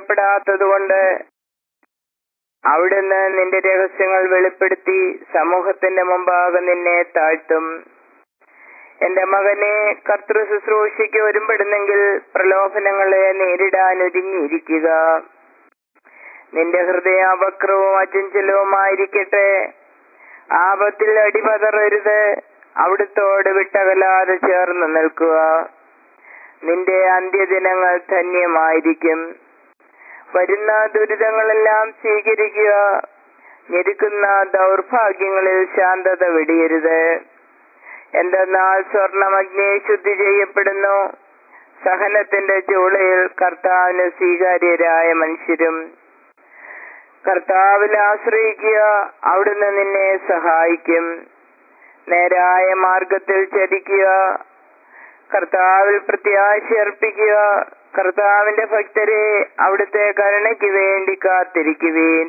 വെളിപ്പെടുത്തപ്പെടാത്തതുകൊണ്ട് അവിടുന്ന് നിന്റെ രഹസ്യങ്ങൾ വെളിപ്പെടുത്തി സമൂഹത്തിന്റെ മുമ്പാകെ നിന്നെ താഴ്ത്തും എന്റെ മകനെ കർത്തൃ ശുശ്രൂഷയ്ക്ക് ഒരുമ്പെടുന്നെങ്കിൽ പ്രലോഭനങ്ങളെ നേരിടാൻ ഒരുങ്ങിയിരിക്കുക നിന്റെ ഹൃദയ വക്രവും അചഞ്ചലവുമായിരിക്കട്ടെ ആപത്തിൽ അടിപതറരുത് അവിടുത്തോട് വിട്ടകലാതെ ചേർന്ന് നിൽക്കുക നിന്റെ അന്ത്യദിനങ്ങൾ ധന്യമായിരിക്കും വരുന്ന ദുരിതങ്ങളെല്ലാം സ്വീകരിക്കുക ഞെരുക്കുന്ന ദൗർഭാഗ്യങ്ങളിൽ ശാന്തത വെടിയരുത് എന്തെന്നാൽ സ്വർണമഗ്നി ശുദ്ധി ചെയ്യപ്പെടുന്നു സഹനത്തിന്റെ ചൂളയിൽ കർത്താവിന് സ്വീകാര്യരായ മനുഷ്യരും കർത്താവിൽ ആശ്രയിക്കുക അവിടുന്ന് നിന്നെ സഹായിക്കും നേരായ മാർഗത്തിൽ ചരിക്കുക കർത്താവിൽ പ്രത്യാശ അർപ്പിക്കുക കർത്താവിന്റെ ഭക്തരെ അവിടുത്തെ കരുണയ്ക്ക് വേണ്ടി കാത്തിരിക്കുവേൻ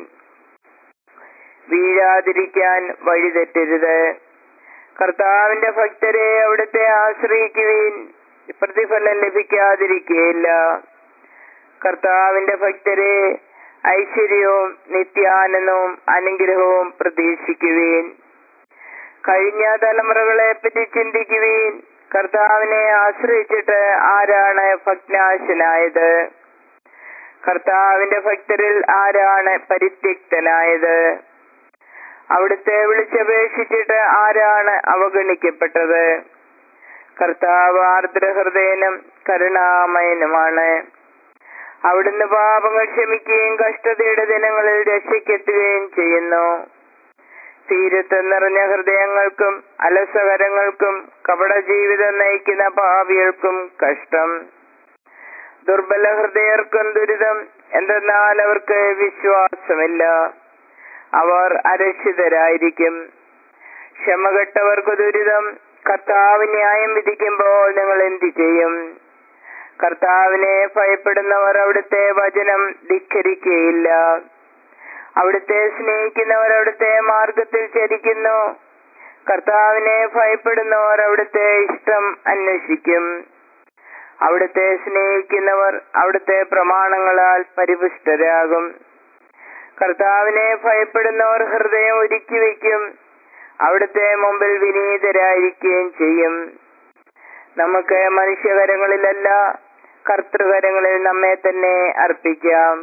വീഴാതിരിക്കാൻ വഴിതെറ്റരുത് കർത്താവിന്റെ ഭക്തരെ അവിടുത്തെ ആശ്രയിക്കുവേൻ പ്രതിഫലം ലഭിക്കാതിരിക്കുകയില്ല കർത്താവിന്റെ ഭക്തരെ ഐശ്വര്യവും നിത്യാനന്ദവും അനുഗ്രഹവും പ്രതീക്ഷിക്കുവേൻ കഴിഞ്ഞ തലമുറകളെ പറ്റി ചിന്തിക്കുവേൻ കർത്താവിനെ ആശ്രയിച്ചിട്ട് ആരാണ് ഭഗ്നാശനായത് കർത്താവിന്റെ ഭക്തരിൽ ആരാണ് പരിത്യക്തനായത് അവിടുത്തെ വിളിച്ചപേക്ഷിച്ചിട്ട് ആരാണ് അവഗണിക്കപ്പെട്ടത് കർത്താവ് ആർദ്രഹൃദയനും കരുണാമയനുമാണ് അവിടുന്ന് പാപങ്ങൾ ക്ഷമിക്കുകയും കഷ്ടതയുടെ ദിനങ്ങളിൽ രക്ഷയ്ക്കെത്തുകയും ചെയ്യുന്നു തീരത്ത് നിറഞ്ഞ ഹൃദയങ്ങൾക്കും അലസകരങ്ങൾക്കും കപട ജീവിതം നയിക്കുന്ന പാപികൾക്കും കഷ്ടം ദുർബല ഹൃദയർക്കും ദുരിതം എന്തെന്നാൽ അവർക്ക് വിശ്വാസമില്ല അവർ അരക്ഷിതരായിരിക്കും ക്ഷമകെട്ടവർക്ക് ദുരിതം കർത്താവ് ന്യായം വിധിക്കുമ്പോൾ നിങ്ങൾ എന്തു ചെയ്യും കർത്താവിനെ ഭയപ്പെടുന്നവർ അവിടുത്തെ വചനം ധിക്കരിക്കുകയില്ല അവിടുത്തെ സ്നേഹിക്കുന്നവർ അവിടുത്തെ മാർഗത്തിൽ ചരിക്കുന്നു കർത്താവിനെ ഭയപ്പെടുന്നവർ അവിടുത്തെ ഇഷ്ടം അന്വേഷിക്കും അവിടുത്തെ സ്നേഹിക്കുന്നവർ അവിടുത്തെ പ്രമാണങ്ങളാൽ പരിപുഷ്ടരാകും കർത്താവിനെ ഭയപ്പെടുന്നവർ ഹൃദയം ഒരുക്കി വയ്ക്കും അവിടുത്തെ മുമ്പിൽ വിനീതരായിരിക്കുകയും ചെയ്യും നമുക്ക് മനുഷ്യകരങ്ങളിലല്ല കർത്തൃകരങ്ങളിൽ നമ്മെ തന്നെ അർപ്പിക്കാം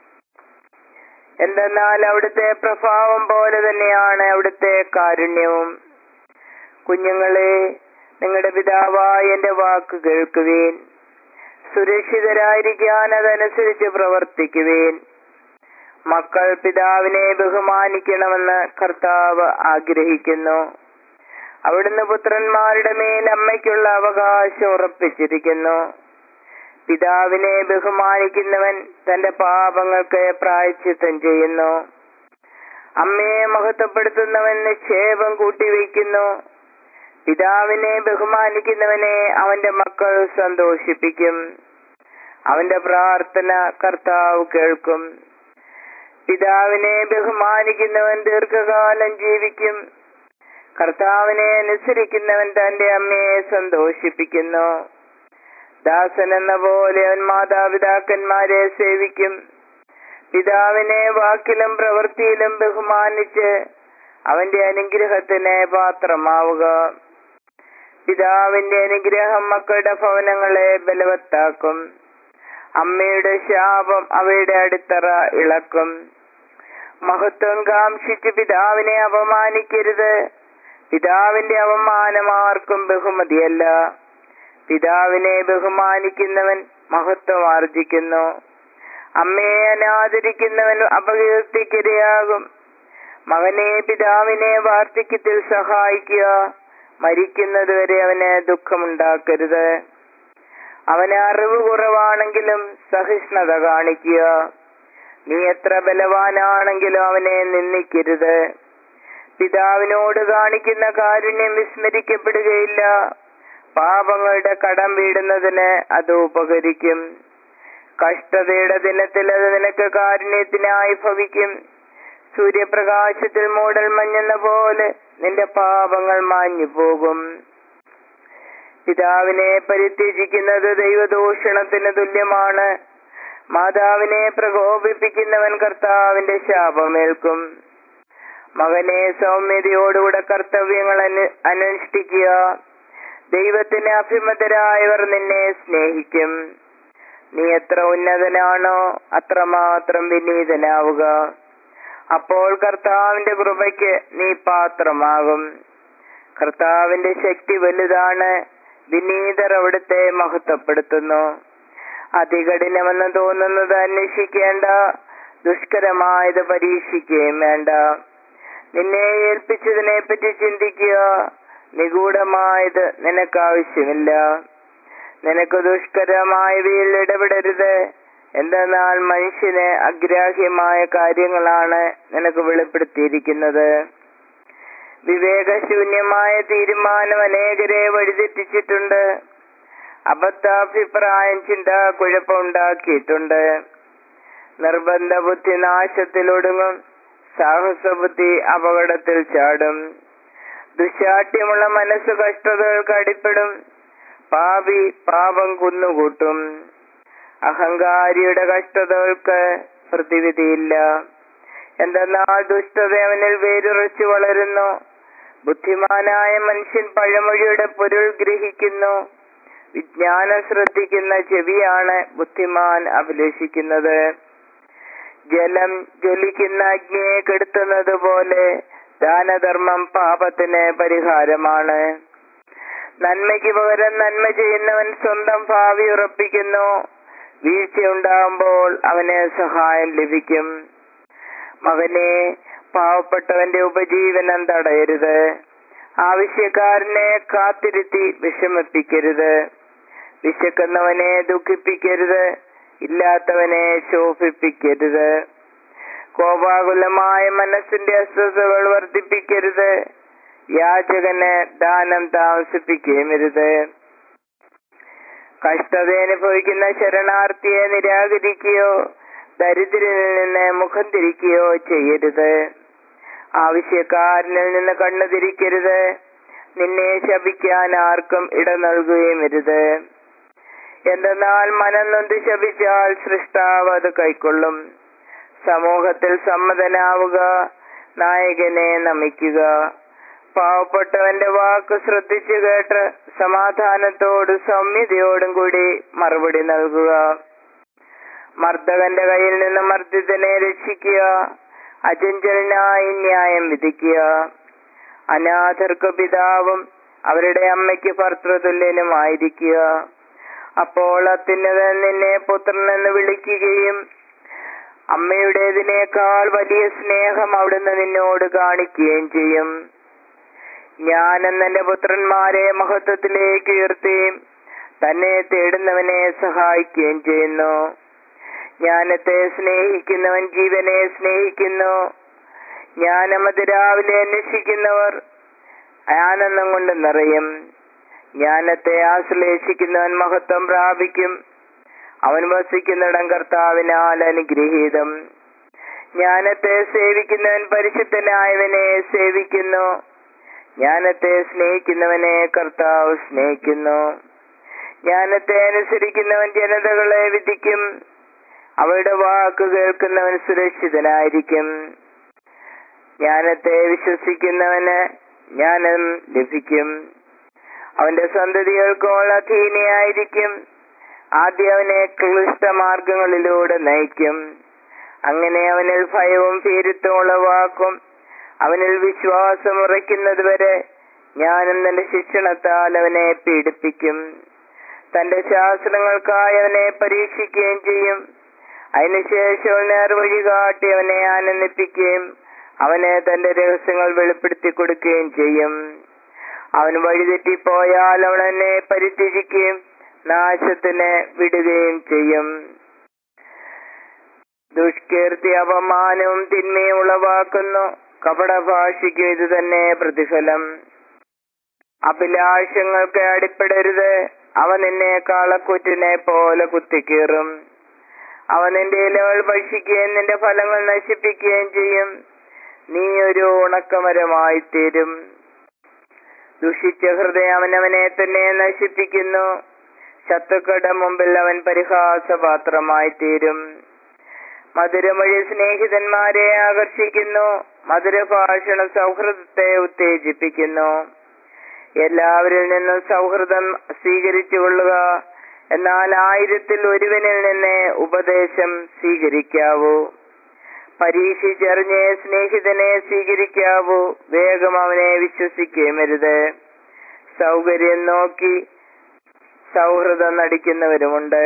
എന്തെന്നാൽ അവിടുത്തെ പ്രഭാവം പോലെ തന്നെയാണ് അവിടുത്തെ കാരുണ്യവും കുഞ്ഞുങ്ങളെ നിങ്ങളുടെ പിതാവായ എന്റെ വാക്ക് കേൾക്കുവേൻ സുരക്ഷിതരായിരിക്കാൻ അതനുസരിച്ച് പ്രവർത്തിക്കുവേൻ മക്കൾ പിതാവിനെ ബഹുമാനിക്കണമെന്ന് കർത്താവ് ആഗ്രഹിക്കുന്നു അവിടുന്ന് പുത്രന്മാരുടെ മേൽ അമ്മയ്ക്കുള്ള അവകാശം ഉറപ്പിച്ചിരിക്കുന്നു പിതാവിനെ ബഹുമാനിക്കുന്നവൻ തന്റെ പാപങ്ങൾക്ക് പ്രായച്ചിത്തം ചെയ്യുന്നു അമ്മയെ മഹത്വപ്പെടുത്തുന്നവൻ നിക്ഷേപം കൂട്ടിവെക്കുന്നു പിതാവിനെ ബഹുമാനിക്കുന്നവനെ അവന്റെ മക്കൾ സന്തോഷിപ്പിക്കും അവന്റെ പ്രാർത്ഥന കർത്താവ് കേൾക്കും പിതാവിനെ ബഹുമാനിക്കുന്നവൻ ദീർഘകാലം ജീവിക്കും കർത്താവിനെ അനുസരിക്കുന്നവൻ തന്റെ അമ്മയെ സന്തോഷിപ്പിക്കുന്നു ദാസൻ എന്ന പോലെ അവൻ മാതാപിതാക്കന്മാരെ സേവിക്കും പിതാവിനെ വാക്കിലും പ്രവൃത്തിയിലും ബഹുമാനിച്ച് അവന്റെ അനുഗ്രഹത്തിന് പാത്രമാവുക പിതാവിന്റെ അനുഗ്രഹം മക്കളുടെ ഭവനങ്ങളെ ബലവത്താക്കും അമ്മയുടെ ശാപം അവയുടെ അടിത്തറ ഇളക്കും മഹത്വം കാംക്ഷിച്ച് പിതാവിനെ അപമാനിക്കരുത് പിതാവിന്റെ അപമാനം ആർക്കും ബഹുമതിയല്ല പിതാവിനെ ബഹുമാനിക്കുന്നവൻ മഹത്വം ആർജിക്കുന്നു അമ്മയെ അനാദരിക്കുന്നവൻ അപകീർത്തിക്കിരയാകും മകനെ പിതാവിനെ വാർദ്ധക്യത്തിൽ സഹായിക്കുക മരിക്കുന്നതുവരെ അവന് ദുഃഖമുണ്ടാക്കരുത് അവന് അറിവ് കുറവാണെങ്കിലും സഹിഷ്ണുത കാണിക്കുക നീ എത്ര ബലവാനാണെങ്കിലും അവനെ നിന്ദിക്കരുത് പിതാവിനോട് കാണിക്കുന്ന കാരുണ്യം വിസ്മരിക്കപ്പെടുകയില്ല പാപങ്ങളുടെ കടം വീടുന്നതിന് അത് ഉപകരിക്കും കഷ്ടതയുടെ ദിനത്തിൽ അത് നിനക്ക് കാരുണ്യത്തിനായി ഭവിക്കും സൂര്യപ്രകാശത്തിൽ മൂടൽ മഞ്ഞെന്ന പോലെ നിന്റെ പാപങ്ങൾ മാഞ്ഞു പോകും പിതാവിനെ പരിത്യജിക്കുന്നത് ദൈവദൂഷണത്തിന് തുല്യമാണ് മാതാവിനെ പ്രകോപിപ്പിക്കുന്നവൻ കർത്താവിന്റെ ശാപമേൽക്കും മകനെ സൗമ്യതയോടുകൂടെ കർത്തവ്യങ്ങൾ അനു അനുഷ്ഠിക്കുക ദൈവത്തിന് അഭിമതരായവർ നിന്നെ സ്നേഹിക്കും നീ എത്ര ഉന്നതനാണോ അത്രമാത്രം വിനീതനാവുക അപ്പോൾ കർത്താവിന്റെ കൃപയ്ക്ക് നീ പാത്രമാകും കർത്താവിന്റെ ശക്തി വലുതാണ് വിനീതർ അവിടുത്തെ മഹത്വപ്പെടുത്തുന്നു അതികഠിനമെന്ന് തോന്നുന്നത് അന്വേഷിക്കേണ്ട ദുഷ്കരമായത് പരീക്ഷിക്കുകയും വേണ്ട നിന്നെ ഏൽപ്പിച്ചതിനെ പറ്റി ചിന്തിക്കുക നിഗൂഢമായത് നിനക്ക് ആവശ്യമില്ല നിനക്ക് ദുഷ്കരമായവയിൽ ഇടപെടരുത് എന്തെന്നാൽ മനുഷ്യന് അഗ്രാഹ്യമായ കാര്യങ്ങളാണ് നിനക്ക് വെളിപ്പെടുത്തിയിരിക്കുന്നത് വിവേകശൂന്യമായ തീരുമാനം അനേകരെ വഴിതെറ്റിച്ചിട്ടുണ്ട് അബദ്ധാഭിപ്രായം ചിന്ത കുഴപ്പമുണ്ടാക്കിയിട്ടുണ്ട് നിർബന്ധ ബുദ്ധി നാശത്തിലൊടുങ്ങും സാഹസബുദ്ധി അപകടത്തിൽ ചാടും ദുശാഠ്യമുള്ള മനസ്സ് കഷ്ടതകൾക്ക് അടിപ്പെടും പാപി പാപം കുന്നുകൂട്ടും അഹങ്കാരിയുടെ കഷ്ടതകൾക്ക് പ്രതിവിധിയില്ല എന്തെന്നാൽ ദുഷ്ടത അവനിൽ വേരുറച്ചു വളരുന്നു ബുദ്ധിമാനായ മനുഷ്യൻ പഴമൊഴിയുടെ പൊരുൾ ഗ്രഹിക്കുന്നു വിജ്ഞാനം ശ്രദ്ധിക്കുന്ന ചെവിയാണ് ബുദ്ധിമാൻ അഭിലഷിക്കുന്നത് ജലം ജ്വലിക്കുന്ന അഗ്നിയെ കെടുത്തുന്നത് പോലെ ദാനധർമ്മം പാപത്തിന് പരിഹാരമാണ് നന്മയ്ക്ക് പകരം നന്മ ചെയ്യുന്നവൻ സ്വന്തം ഭാവി ഉറപ്പിക്കുന്നു വീഴ്ചയുണ്ടാകുമ്പോൾ അവന് സഹായം ലഭിക്കും മകനെ പാവപ്പെട്ടവന്റെ ഉപജീവനം തടയരുത് ആവശ്യക്കാരനെ കാത്തിരുത്തി വിഷമിപ്പിക്കരുത് വിശക്കുന്നവനെ ദുഃഖിപ്പിക്കരുത് ഇല്ലാത്തവനെ ശോഭിപ്പിക്കരുത് കോപാകുലമായ മനസ്സിന്റെ അസ്വസ്ഥതകൾ വർദ്ധിപ്പിക്കരുത് യാചകന് ദാനം താമസിപ്പിക്കുകയും അരുത് കഷ്ടത അനുഭവിക്കുന്ന ശരണാർത്ഥിയെ നിരാകരിക്കുകയോ ദരിദ്രനിൽ നിന്ന് മുഖം തിരിക്കുകയോ ചെയ്യരുത് ആവശ്യക്കാരനിൽ നിന്ന് കണ്ണു തിരിക്കരുത് നിന്നെ ശപിക്കാൻ ആർക്കും ഇട നൽകുകയും അരുത് എന്തെന്നാൽ മനം നൊന്ത് ശപിച്ചാൽ സൃഷ്ടാവ് അത് കൈക്കൊള്ളും സമൂഹത്തിൽ സമ്മതനാവുക നായകനെ നമിക്കുക പാവപ്പെട്ടവന്റെ വാക്ക് ശ്രദ്ധിച്ചു കേട്ട് സമാധാനത്തോടും സൗമ്യതയോടും കൂടി മറുപടി നൽകുക മർദ്ദകന്റെ കയ്യിൽ നിന്ന് മർദ്ദിതനെ രക്ഷിക്കുക അചഞ്ചലനായി ന്യായം വിധിക്കുക അനാഥർക്ക് പിതാവും അവരുടെ അമ്മയ്ക്ക് ഭർത്തൃതുല്യനുമായിരിക്കുക അപ്പോൾ അത്യുന്നതൻ നിന്നെ പുത്രനെന്ന് വിളിക്കുകയും അമ്മയുടേതിനേക്കാൾ വലിയ സ്നേഹം അവിടുന്ന് നിന്നോട് കാണിക്കുകയും ചെയ്യും ഞാൻ എന്നെ പുത്രന്മാരെ മഹത്വത്തിലേക്ക് ഉയർത്തി തന്നെ തേടുന്നവനെ സഹായിക്കുകയും ചെയ്യുന്നു ജ്ഞാനത്തെ സ്നേഹിക്കുന്നവൻ ജീവനെ സ്നേഹിക്കുന്നു ജ്ഞാനമത് രാവിലെ അന്വേഷിക്കുന്നവർ ആനന്ദം കൊണ്ട് നിറയും ജ്ഞാനത്തെ ആശ്ലേഷിക്കുന്നവൻ മഹത്വം പ്രാപിക്കും അവൻ വസിക്കുന്നിടം കർത്താവിനാൽ അനുഗ്രഹീതം ജ്ഞാനത്തെ സേവിക്കുന്നവൻ പരിശുദ്ധനായവനെ സേവിക്കുന്നു ജ്ഞാനത്തെ സ്നേഹിക്കുന്നവനെ കർത്താവ് സ്നേഹിക്കുന്നു ജ്ഞാനത്തെ അനുസരിക്കുന്നവൻ ജനതകളെ വിധിക്കും അവയുടെ വാക്ക് കേൾക്കുന്നവൻ സുരക്ഷിതനായിരിക്കും ജ്ഞാനത്തെ വിശ്വസിക്കുന്നവന് ജ്ഞാനം ലഭിക്കും അവന്റെ സന്തതികൾക്കോൾ അധീനയായിരിക്കും ആദ്യം അവനെ ക്ലിഷ്ടമാർഗങ്ങളിലൂടെ നയിക്കും അങ്ങനെ അവനിൽ ഭയവും ഭീരുത്വം ഉളവാക്കും അവനിൽ വിശ്വാസം ഉറയ്ക്കുന്നത് വരെ ഞാനും തന്റെ ശിക്ഷണത്താൽ അവനെ പീഡിപ്പിക്കും തന്റെ ശാസ്ത്രങ്ങൾക്കായി അവനെ പരീക്ഷിക്കുകയും ചെയ്യും അതിനുശേഷം നേർവഴി കാട്ടി അവനെ ആനന്ദിപ്പിക്കുകയും അവന് തന്റെ രഹസ്യങ്ങൾ വെളിപ്പെടുത്തി കൊടുക്കുകയും ചെയ്യും അവൻ വഴിതെറ്റിപ്പോയാൽ അവൻ എന്നെ പരിത്യജിക്കുകയും നാശത്തിന് വിടുകയും ചെയ്യും ദുഷ്കീർത്തി അപമാനവും തിന്മയും ഉളവാക്കുന്നു കപടഭാഷയ്ക്ക് ഇത് തന്നെ പ്രതിഫലം അഭിലാഷങ്ങൾക്ക് അടിപ്പെടരുത് അവ നിന്നെ കാളക്കുറ്റിനെ പോലെ കുത്തിക്കീറും അവ നിന്റെ ഇലകൾ ഭക്ഷിക്കുകയും നിന്റെ ഫലങ്ങൾ നശിപ്പിക്കുകയും ചെയ്യും നീ ഒരു ഉണക്കമരമായി തീരും ദുഷിച്ച ഹൃദയം അവനവനെ തന്നെ നശിപ്പിക്കുന്നു ശത്രുക്കളുടെ മുമ്പിൽ അവൻ പരിഹാസപാത്രമായി തീരും മധുരമൊഴി സ്നേഹിതന്മാരെ ആകർഷിക്കുന്നു മധുരഭാഷണ സൗഹൃദത്തെ ഉത്തേജിപ്പിക്കുന്നു എല്ലാവരിൽ നിന്നും സൗഹൃദം സ്വീകരിച്ചു കൊള്ളുക എന്നാൽ ആയിരത്തിൽ ഒരുവനിൽ നിന്ന് ഉപദേശം സ്വീകരിക്കാവൂ പരീക്ഷിച്ചറിഞ്ഞ് സ്നേഹിതനെ സ്വീകരിക്കാവൂ വേഗം അവനെ വിശ്വസിക്കുകയുമരുത് സൗകര്യം നോക്കി സൗഹൃദം നടിക്കുന്നവരുമുണ്ട്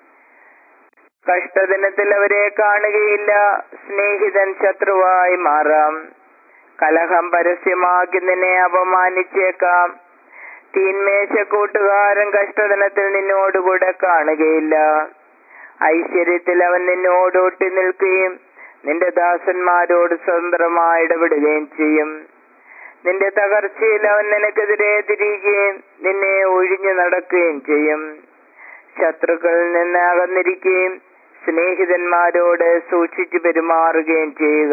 കഷ്ടദിനത്തിൽ അവരെ കാണുകയില്ല സ്നേഹിതൻ ശത്രുവായി മാറാം കലഹം പരസ്യമാക്കി നിന്നെ അപമാനിച്ചേക്കാം തീന്മേശ കൂട്ടുകാരൻ കഷ്ടദിനത്തിൽ നിന്നോടുകൂടെ കാണുകയില്ല ഐശ്വര്യത്തിൽ അവൻ നിന്നോട് ഒട്ടി നിൽക്കുകയും നിന്റെ ദാസന്മാരോട് സ്വതന്ത്രമായി ഇടപെടുകയും ചെയ്യും നിന്റെ തകർച്ചയിൽ അവൻ നിനക്കെതിരെ തിരികുകയും നിന്നെ ഒഴിഞ്ഞു നടക്കുകയും ചെയ്യും ശത്രുക്കളിൽ നിന്ന് അകന്നിരിക്കുകയും സ്നേഹിതന്മാരോട് സൂക്ഷിച്ചു പെരുമാറുകയും ചെയ്യുക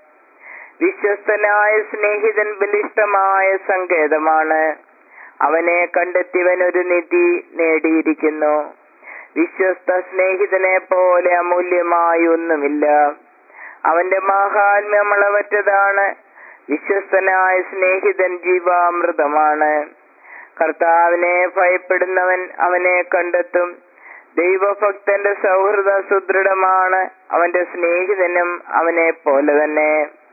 വിശ്വസ്തനായ സ്നേഹിതൻ ബലിഷ്ടമായ സങ്കേതമാണ് അവനെ കണ്ടെത്തിയവൻ ഒരു നിധി നേടിയിരിക്കുന്നു വിശ്വസ്ത സ്നേഹിതനെ പോലെ അമൂല്യമായി ഒന്നുമില്ല അവന്റെ മാഹാത്മ്യം അളവറ്റതാണ് വിശ്വസ്തനായ സ്നേഹിതൻ ജീവാമൃതമാണ് കർത്താവിനെ ഭയപ്പെടുന്നവൻ അവനെ കണ്ടെത്തും ദൈവഭക്തന്റെ സൗഹൃദം സുദൃഢമാണ് അവന്റെ സ്നേഹിതനും അവനെ പോലെ തന്നെ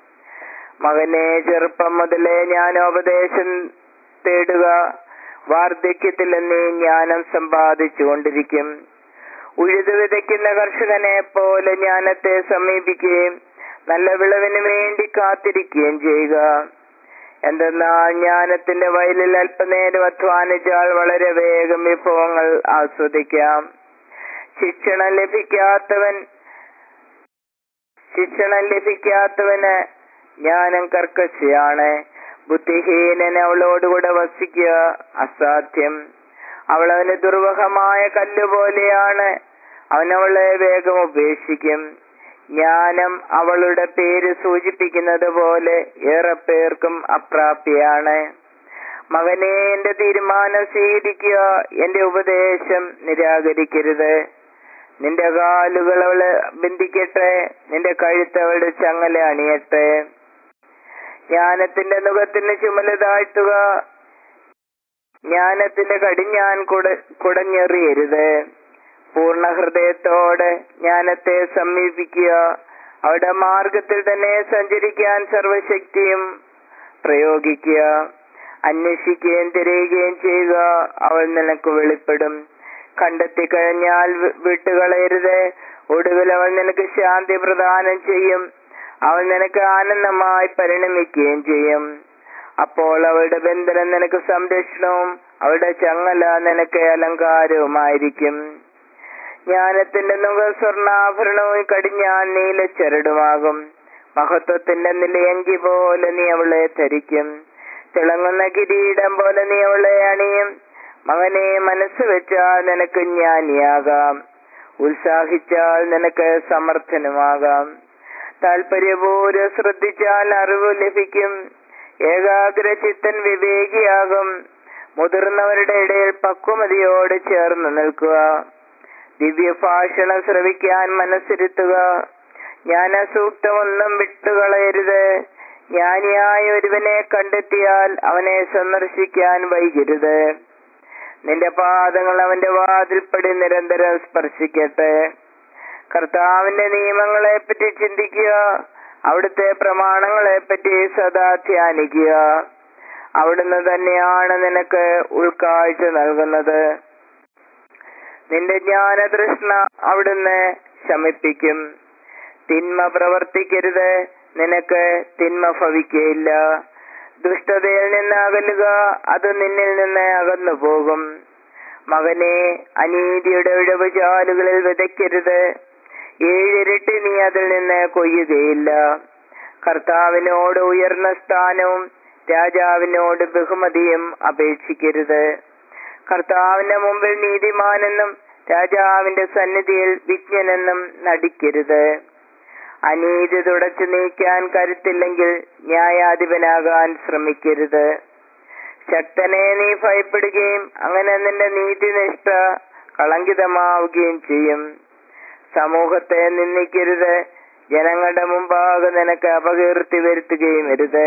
മകനെ ചെറുപ്പം മുതലേ ജ്ഞാനോപദേശം തേടുക വാർദ്ധക്യത്തിൽ നീ ജ്ഞാനം സമ്പാദിച്ചു കൊണ്ടിരിക്കും ഉഴുതു വിതയ്ക്കുന്ന കർഷകനെ പോലെ ജ്ഞാനത്തെ സമീപിക്കുകയും നല്ല വിളവിന് വേണ്ടി കാത്തിരിക്കുകയും ചെയ്യുക എന്തെന്നാൽ ജ്ഞാനത്തിന്റെ വയലിൽ അല്പനേരം അധ്വാനിച്ചാൽ വളരെ വേഗം വിഭവങ്ങൾ ആസ്വദിക്കാം ശിക്ഷണം ലഭിക്കാത്തവൻ ശിക്ഷണം ലഭിക്കാത്തവന് ജ്ഞാനം കർക്കശയാണ് ബുദ്ധിഹീനൻ അവളോടുകൂടെ വസിക്കുക അസാധ്യം അവൾ അവന് ദുർവഹമായ കല്ലുപോലെയാണ് അവൻ അവളെ വേഗം ഉപേക്ഷിക്കും ജ്ഞാനം അവളുടെ പേര് സൂചിപ്പിക്കുന്നത് പോലെ ഏറെ പേർക്കും അപ്രാപ്യാണ് മകനെ എന്റെ തീരുമാനം സ്വീകരിക്കുക എന്റെ ഉപദേശം നിരാകരിക്കരുത് നിന്റെ കാലുകൾ അവള് ബന്ധിക്കട്ടെ നിന്റെ കഴുത്ത് അവളുടെ ചങ്ങല അണിയട്ടെ ജ്ഞാനത്തിന്റെ മുഖത്തിന് ചുമല താഴ്ത്തുക ജ്ഞാനത്തിന്റെ കടിഞ്ഞാൻ കുട കുടഞ്ഞെറിയരുത് പൂർണ്ണ ഹൃദയത്തോടെ ജ്ഞാനത്തെ സമീപിക്കുക അവിടെ മാർഗത്തിൽ തന്നെ സഞ്ചരിക്കാൻ സർവശക്തിയും പ്രയോഗിക്കുക അന്വേഷിക്കുകയും തിരയുകയും ചെയ്യുക അവൾ നിനക്ക് വെളിപ്പെടും കണ്ടെത്തി കഴിഞ്ഞാൽ വി- വിട്ടുകളയരുത് ഒടുവിൽ അവൾ നിനക്ക് ശാന്തി പ്രദാനം ചെയ്യും അവൾ നിനക്ക് ആനന്ദമായി പരിണമിക്കുകയും ചെയ്യും അപ്പോൾ അവളുടെ ബന്ധനം നിനക്ക് സംരക്ഷണവും അവളുടെ ചങ്ങല നിനക്ക് അലങ്കാരവുമായിരിക്കും ജ്ഞാനത്തിന്റെ മുഖം സ്വർണ്ണാഭരണവും കടിഞ്ഞാൻ നീല ചരടുമാകും മഹത്വത്തിന്റെ നിലയങ്കി പോലെ നീ അവളെ ധരിക്കും തിളങ്ങുന്ന കിരീടം പോലെ നീ അവളെ അണിയും മകനെ മനസ്സ് വെച്ചാൽ നിനക്ക് ജ്ഞാനിയാകാം ഉത്സാഹിച്ചാൽ നിനക്ക് സമർത്ഥനുമാകാം താല്പര്യപൂർവ്വം ശ്രദ്ധിച്ചാൽ അറിവ് ലഭിക്കും ഏകാഗ്ര ചിത്തൻ വിവേകിയാകും മുതിർന്നവരുടെ ഇടയിൽ പക്വമതിയോട് ചേർന്ന് നിൽക്കുക ദിവ്യഭാഷണം ശ്രവിക്കാൻ മനസ്സിരുത്തുക ജ്ഞാനസൂക്തമൊന്നും വിട്ടുകളയരുത് ജ്ഞാനിയായ ഒരുവനെ കണ്ടെത്തിയാൽ അവനെ സന്ദർശിക്കാൻ വൈകരുത് നിന്റെ പാദങ്ങൾ അവന്റെ വാതിൽപ്പടി നിരന്തരം സ്പർശിക്കട്ടെ കർത്താവിന്റെ നിയമങ്ങളെ പറ്റി ചിന്തിക്കുക അവിടുത്തെ പ്രമാണങ്ങളെ പറ്റി സദാ ധ്യാനിക്കുക അവിടുന്ന് തന്നെയാണ് നിനക്ക് ഉൾക്കാഴ്ച നൽകുന്നത് നിന്റെ ജ്ഞാനതൃഷ്ണ അവിടുന്ന് ശമിപ്പിക്കും തിന്മ പ്രവർത്തിക്കരുത് നിനക്ക് തിന്മ ഭവിക്കയില്ല ദുഷ്ടതയിൽ നിന്ന് അകലുക അത് നിന്നിൽ നിന്ന് അകന്നു പോകും മകനെ അനീതിയുടെ ഇടവുചാലുകളിൽ വിതയ്ക്കരുത് ഏഴിരട്ടി നീ അതിൽ നിന്ന് കൊയ്യുകയില്ല കർത്താവിനോട് ഉയർന്ന സ്ഥാനവും രാജാവിനോട് ബഹുമതിയും അപേക്ഷിക്കരുത് കർത്താവിന്റെ മുമ്പിൽ നീതിമാനെന്നും രാജാവിന്റെ സന്നിധിയിൽ വിജ്ഞനെന്നും നടിക്കരുത് അനീതി തുടച്ചു നീക്കാൻ കരുത്തില്ലെങ്കിൽ ന്യായാധിപനാകാൻ ശ്രമിക്കരുത് ശക്തനെ നീ ഭയപ്പെടുകയും അങ്ങനെ നിന്റെ നീതിനിഷ്ഠ കളങ്കിതമാവുകയും ചെയ്യും സമൂഹത്തെ നിന്ദിക്കരുത് ജനങ്ങളുടെ മുമ്പാകെ നിനക്ക് അപകീർത്തി വരുത്തുകയും അരുത്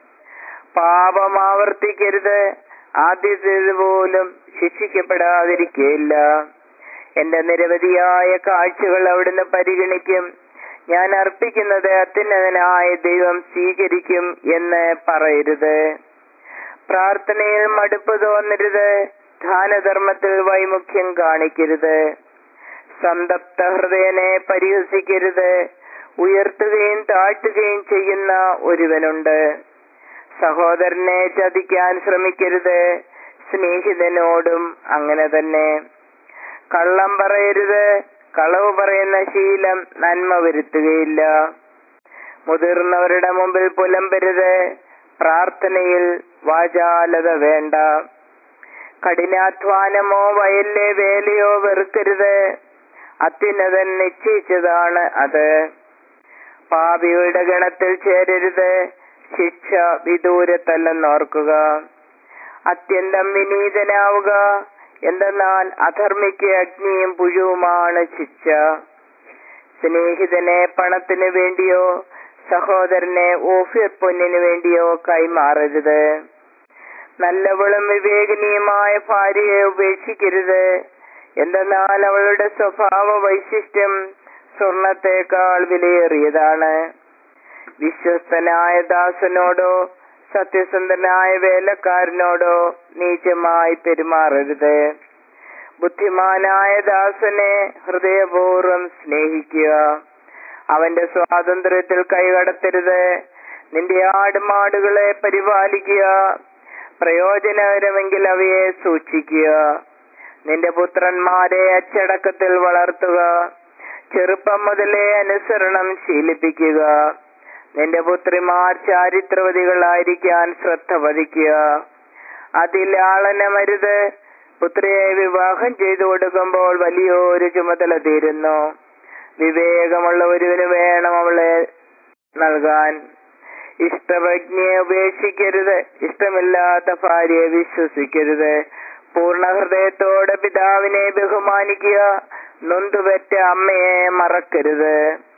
പാപം ആവർത്തിക്കരുത് ആദ്യത്തേത് പോലും ശിക്ഷിക്കപ്പെടാതിരിക്കുകയില്ല എന്റെ നിരവധിയായ കാഴ്ചകൾ അവിടുന്ന് പരിഗണിക്കും ഞാൻ അർപ്പിക്കുന്നത് അത്യുന്നതനായ ദൈവം സ്വീകരിക്കും എന്ന് പറയരുത് പ്രാർത്ഥനയിൽ മടുപ്പ് തോന്നരുത് ദാനധർമ്മത്തിൽ വൈമുഖ്യം കാണിക്കരുത് സന്തപ്ത ഹൃദയനെ പരിഹസിക്കരുത് ഉയർത്തുകയും താഴ്ത്തുകയും ചെയ്യുന്ന ഒരുവനുണ്ട് സഹോദരനെ ചതിക്കാൻ ശ്രമിക്കരുത് സ്നേഹിതനോടും അങ്ങനെ തന്നെ കള്ളം പറയരുത് കളവ് പറയുന്ന ശീലം നന്മ വരുത്തുകയില്ല മുതിർന്നവരുടെ മുമ്പിൽ പുലമ്പരുത് പ്രാർത്ഥനയിൽ വാചാലത വേണ്ട കഠിനാധ്വാനമോ വയലിലെ വേലയോ വെറുക്കരുത് അത്യുന്നതൻ നിശ്ചയിച്ചതാണ് അത് പാപിയുടെ ഗണത്തിൽ ചേരരുത് ശിക്ഷ വിദൂരത്തല്ലെന്നോർക്കുക അത്യന്തം വിനീതനാവുക എന്തെന്നാൽ അധർമ്മിക്ക് അഗ്നിയും പുഴുവുമാണ് ശിക്ഷ സ്നേഹിതനെ പണത്തിനു വേണ്ടിയോ സഹോദരനെ ഓഫിയർ പൊന്നിനു വേണ്ടിയോ കൈമാറരുത് നല്ലവളും വിവേകനീയമായ ഭാര്യയെ ഉപേക്ഷിക്കരുത് എന്തെന്നാൽ അവളുടെ സ്വഭാവ വൈശിഷ്ട്യം സ്വർണത്തേക്കാൾ വിലയേറിയതാണ് വിശ്വസ്തനായ ദാസനോടോ സത്യസന്ധനായ വേലക്കാരനോടോ നീചമായി പെരുമാറരുത് ബുദ്ധിമാനായ ദാസനെ ഹൃദയപൂർവ്വം സ്നേഹിക്കുക അവന്റെ സ്വാതന്ത്ര്യത്തിൽ കൈകടത്തരുത് നിന്റെ ആടുമാടുകളെ പരിപാലിക്കുക പ്രയോജനകരമെങ്കിൽ അവയെ സൂക്ഷിക്കുക നിന്റെ പുത്രന്മാരെ അച്ചടക്കത്തിൽ വളർത്തുക ചെറുപ്പം മുതലേ അനുസരണം ശീലിപ്പിക്കുക നിന്റെ പുത്രിമാർ ചാരിത്രവതികളായിരിക്കാൻ ശ്രദ്ധ പതിക്കുക അതിലാളനമരുത് പുത്രിയെ വിവാഹം ചെയ്തു കൊടുക്കുമ്പോൾ വലിയൊരു ചുമതല തീരുന്നു വിവേകമുള്ള ഒരുവിന് വേണം അവളെ നൽകാൻ ഇഷ്ടപ്രജ്ഞയെ ഉപേക്ഷിക്കരുത് ഇഷ്ടമില്ലാത്ത ഭാര്യയെ വിശ്വസിക്കരുത് പൂർണ്ണ ഹൃദയത്തോടെ പിതാവിനെ ബഹുമാനിക്കുക നൊന്തുപെറ്റ അമ്മയെ മറക്കരുത്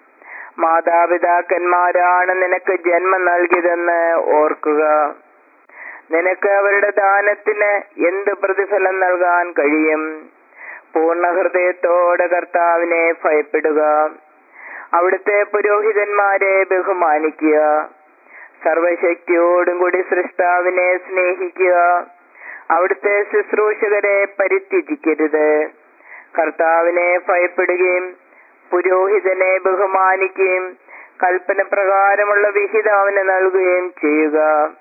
മാതാപിതാക്കന്മാരാണ് നിനക്ക് ജന്മം നൽകിയതെന്ന് ഓർക്കുക നിനക്ക് അവരുടെ ദാനത്തിന് എന്ത് പ്രതിഫലം നൽകാൻ കഴിയും പൂർണ്ണ ഹൃദയത്തോടെ കർത്താവിനെ ഭയപ്പെടുക അവിടുത്തെ പുരോഹിതന്മാരെ ബഹുമാനിക്കുക സർവശക്തിയോടും കൂടി സൃഷ്ടാവിനെ സ്നേഹിക്കുക അവിടുത്തെ ശുശ്രൂഷകരെ പരിത്യജിക്കരുത് കർത്താവിനെ ഭയപ്പെടുകയും പുരോഹിതനെ ബഹുമാനിക്കുകയും കൽപ്പന പ്രകാരമുള്ള വിഹിതം അവന് നൽകുകയും ചെയ്യുക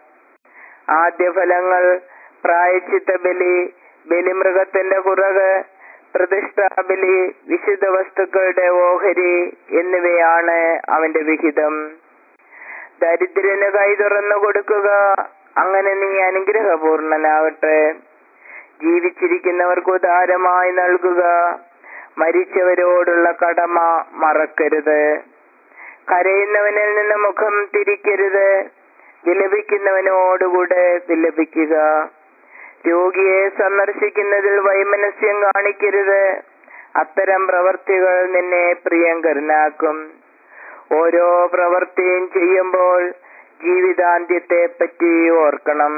ആദ്യഫലങ്ങൾ പ്രായച്ചിത്ത ബലി ബലിമൃഗത്തിന്റെ കുറക് പ്രതിഷ്ഠാബലി വിശുദ്ധ വസ്തുക്കളുടെ ഓഹരി എന്നിവയാണ് അവന്റെ വിഹിതം ദരിദ്രന് കൈ തുറന്നു കൊടുക്കുക അങ്ങനെ നീ അനുഗ്രഹപൂർണനാകട്ടെ ജീവിച്ചിരിക്കുന്നവർക്ക് ഉദാരമായി നൽകുക മരിച്ചവരോടുള്ള കടമ മറക്കരുത് കരയുന്നവനിൽ നിന്ന് മുഖം തിരിക്കരുത് വിലപിക്കുന്നവനോടുകൂടെ വിലപിക്കുക രോഗിയെ സന്ദർശിക്കുന്നതിൽ വൈമനസ്യം കാണിക്കരുത് അത്തരം പ്രവർത്തികൾ നിന്നെ പ്രിയങ്കരനാക്കും ഓരോ പ്രവൃത്തിയും ചെയ്യുമ്പോൾ ജീവിതാന്ത്യത്തെ പറ്റി ഓർക്കണം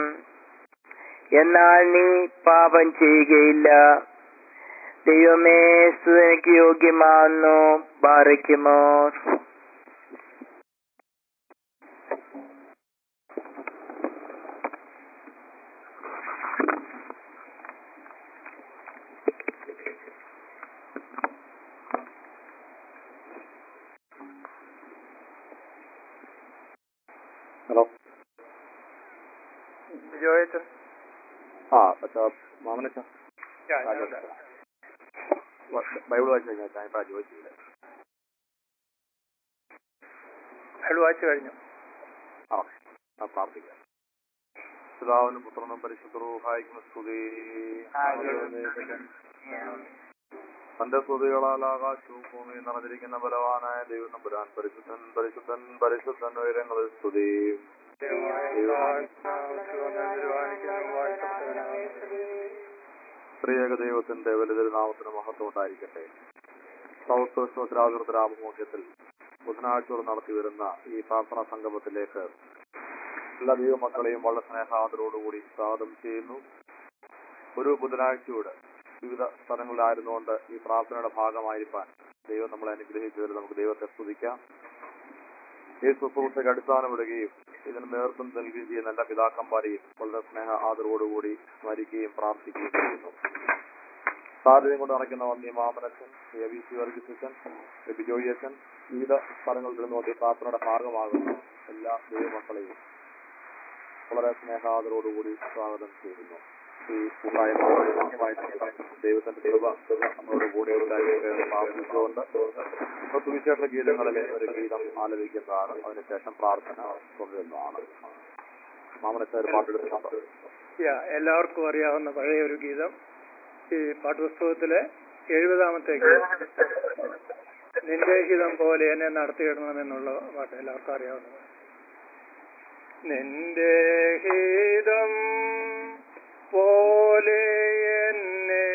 എന്നാൽ നീ പാപം ചെയ്യുകയില്ല ദൈവമേ സ്തുതിക്ക് യോഗ്യമാകുന്നു ബാറിക്കുമോ ഹലോ ജോയച്ചൻ ആ അച്ഛാ മാമനച്ഛാ ബൈബിൾ വായിച്ചു കഴിഞ്ഞാൽ ഞാൻ ഇപ്പം ചോദിച്ചില്ല അയാൾ വായിച്ചു കഴിഞ്ഞു ആ ആ പ്രാർത്ഥിക്കാം പിതാവിനും പുത്രനും പരിശുദ്ധരൂഹായിക്കും സ്തുതി തന്റെ സ്തുതികളാൽ ആകാശവും ഭൂമിയും നിറഞ്ഞിരിക്കുന്ന ബലവാനായ ദൈവം നമ്പുരാൻ പരിശുദ്ധൻ പരിശുദ്ധൻ പരിശുദ്ധൻ ഉയരങ്ങളിൽ സ്തുതി ത്രിയേക ദൈവത്തിന്റെ വലുതൊരു നാമത്തിന് മഹത്വം ഉണ്ടായിരിക്കട്ടെ സൗസ്വരാമോഹ്യത്തിൽ ബുധനാഴ്ചയോട് നടത്തി വരുന്ന ഈ പ്രാർത്ഥനാ സംഗമത്തിലേക്ക് എല്ലാ ദൈവമക്കളെയും വളരെ സ്നേഹാദരോടുകൂടി സ്വാഗതം ചെയ്യുന്നു ഒരു ബുധനാഴ്ചയോട് വിവിധ സ്ഥലങ്ങളിലായിരുന്നുകൊണ്ട് ഈ പ്രാർത്ഥനയുടെ ഭാഗമായിരിക്കാൻ ദൈവം നമ്മളെ അനുഗ്രഹിച്ചതിൽ നമുക്ക് ദൈവത്തെ സ്തുതിക്കാം ഈ ശുശ്രൂഷയ്ക്ക് അടിസ്ഥാനമിടുകയും ഇതിന് നേതൃത്വം നൽകുകയും ചെയ്യുന്ന എല്ലാ പിതാക്കന്മാരെയും വളരെ സ്നേഹ ആദരവോടുകൂടി സ്മരിക്കുകയും പ്രാർത്ഥിക്കുകയും ചെയ്യുന്നു സാധ്യതയും കൊണ്ട് നടക്കുന്ന വന്നി മാമനച്ചൻ എ വി സി വർഗീസൻ എ ബി ജോയിയച്ചൻ വിവിധ സ്ഥലങ്ങളിൽ നിന്നുകൊണ്ട് ഈ പ്രാർത്ഥനയുടെ ഭാഗമാകുന്ന എല്ലാ ദൈവമക്കളെയും വളരെ സ്നേഹാദരോടുകൂടി സ്വാഗതം ചെയ്യുന്നു ഈ കൂട്ടായ്മ ധന്യമായിട്ട് ദൈവത്തിന്റെ കൃപ നമ്മളോട് കൂടെ ഉണ്ടായിരിക്കട്ടെ എന്ന് പ്രാർത്ഥിച്ചുകൊണ്ട് ഇപ്പൊ സുവിശേഷ ഗീതങ്ങളിലെ ഒരു ഗീതം ആലപിക്കുന്നതാണ് അതിനുശേഷം പ്രാർത്ഥന തുടരുന്നതാണ് മാമനച്ച ഒരു പാട്ടെടുക്കുന്നുണ്ട് യാ, എല്ലാവർക്കും അറിയാവുന്ന പഴയ ഒരു ഗീതം ഈ പാഠപുസ്തകത്തിലെ എഴുപതാമത്തെ ഗീതം നിന്റെ ഹിതം പോലെ എന്നെ നടത്തിയിടണമെന്നുള്ള പാട്ട് എല്ലാവർക്കും അറിയാവുന്നത് നിന്റെ ഹിതം പോലെ എന്നെ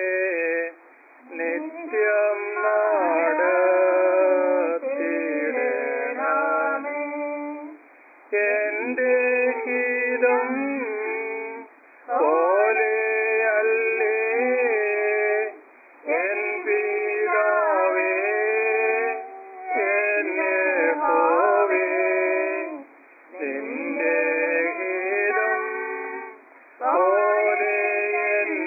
നിത്യം നടത്തിയിടണമേ എന്റെ ഹിതം പോലെയല്ലേ എൻ പിതാവേ എന്നെ പോവേ നിന്റെ ഹിതം പോലെ എൻ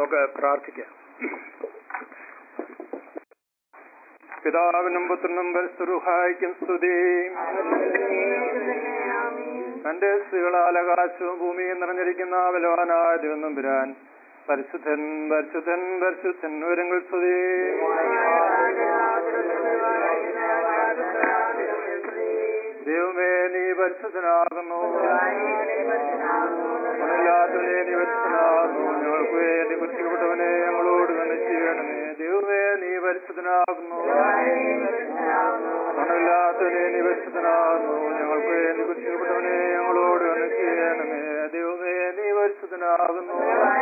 നമുക്ക് പ്രാർത്ഥിക്കാം പിതാവിനും പുത്രനും പരിസ്ഥുഹായിക്കും സ്തുതി തന്റെ സ്ത്രീകളാൽ ആകാശവും ഭൂമിയും നിറഞ്ഞിരിക്കുന്ന ബലവാനായ ദൈവം പിരാൻ പരിശുദ്ധൻ പരിശുദ്ധൻ പരിശുദ്ധൻ വിവരങ്ങൾ സ്തുതി ദൈവമേ നീ പരിശുദ്ധനാകുന്നു മണില്ലാത്തവനെ നീ പരിശുദ്ധനാകുന്നു ഞങ്ങൾക്ക് വേണ്ടി കുറിക്കപ്പെട്ടവനെ ഞങ്ങളോട് തന്നെ ചെയ്യണമേ ദൈവമേ നീ പരിശുദ്ധനാകുന്നു മണില്ലാത്തവനെ നീ പരിശുദ്ധനാകുന്നു ഞങ്ങൾക്ക് വേണ്ടി കുറിക്കപ്പെട്ടവനെ ഞങ്ങളോട് തന്നെ ചെയ്യണമേ ദൈവമേ നീ പരിശുദ്ധനാകുന്നു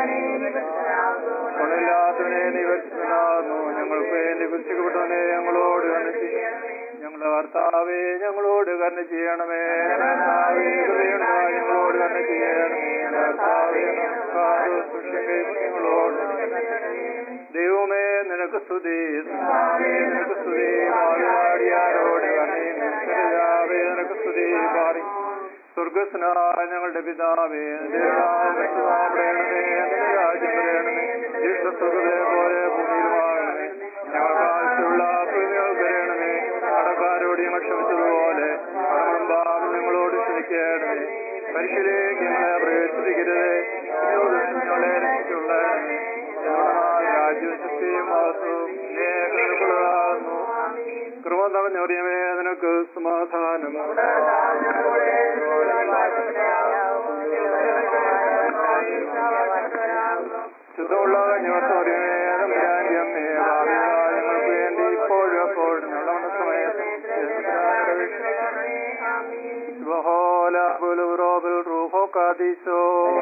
മണില്ലാത്തവനെ നീ പരിശുദ്ധനാകുന്നു ഞങ്ങൾക്ക് വേണ്ടി കുറിക്കപ്പെട്ടവനെ ഞങ്ങളോട് തന്നെ ചെയ്യണമേ ഞങ്ങളുടെ കർത്താവേ ഞങ്ങളോട് കരുണ ചെയ്യണമേ കർത്താവേ കൃപയുണ്ടായി ഞങ്ങളോട് കരുണ ചെയ്യണമേ കർത്താവേ നമസ്കാരം സൃഷ്ടിക്കേ ഞങ്ങളോട് ദൈവമേ നിനക്ക് സ്തുതി സ്തുതി, നിനക്ക് സ്തുതി പാടിയാരോട് കണ്ണീരാവേ നിനക്ക് സ്തുതി പാടി സ്വർഗസ്നായ ഞങ്ങളുടെ പിതാവേ നിന്റെ നാമത്തിൽ വാഴണമേ നിന്റെ രാജ്യം വരണമേ സ്വർഗത്തെ പോലെ ഭൂമിയിലുമാകണമേ ഞങ്ങൾക്ക് ആവശ്യമുള്ള പ്രതികൾ തരണമേ കടക്കാരോട് ഞങ്ങൾ ക്ഷമിച്ചതുപോലെ കടങ്ങളും പാപം ഞങ്ങളോട് ക്ഷമിക്കണമേ പരിശിലേക്ക് ഞങ്ങളെ പ്രവേശിപ്പിക്കരുത് ഞങ്ങളെ രക്ഷിച്ചുള്ളണമേ രാജ്യശക്തിയും മഹത്വവും ഏകൃതമാകുന്നു കൃപ നിറഞ്ഞറിയമേ നിനക്ക് സമാധാനം ശുദ്ധമുള്ള കഞ്ഞോത്തോറിയമേ രാജ്യമേ ഞങ്ങൾക്ക് വേണ്ടി ഇപ്പോഴും എപ്പോഴും ഞങ്ങളുടെ സമയത്ത് ബഹോല ബുലുറോബിൽ റൂഹോ കാദീശോ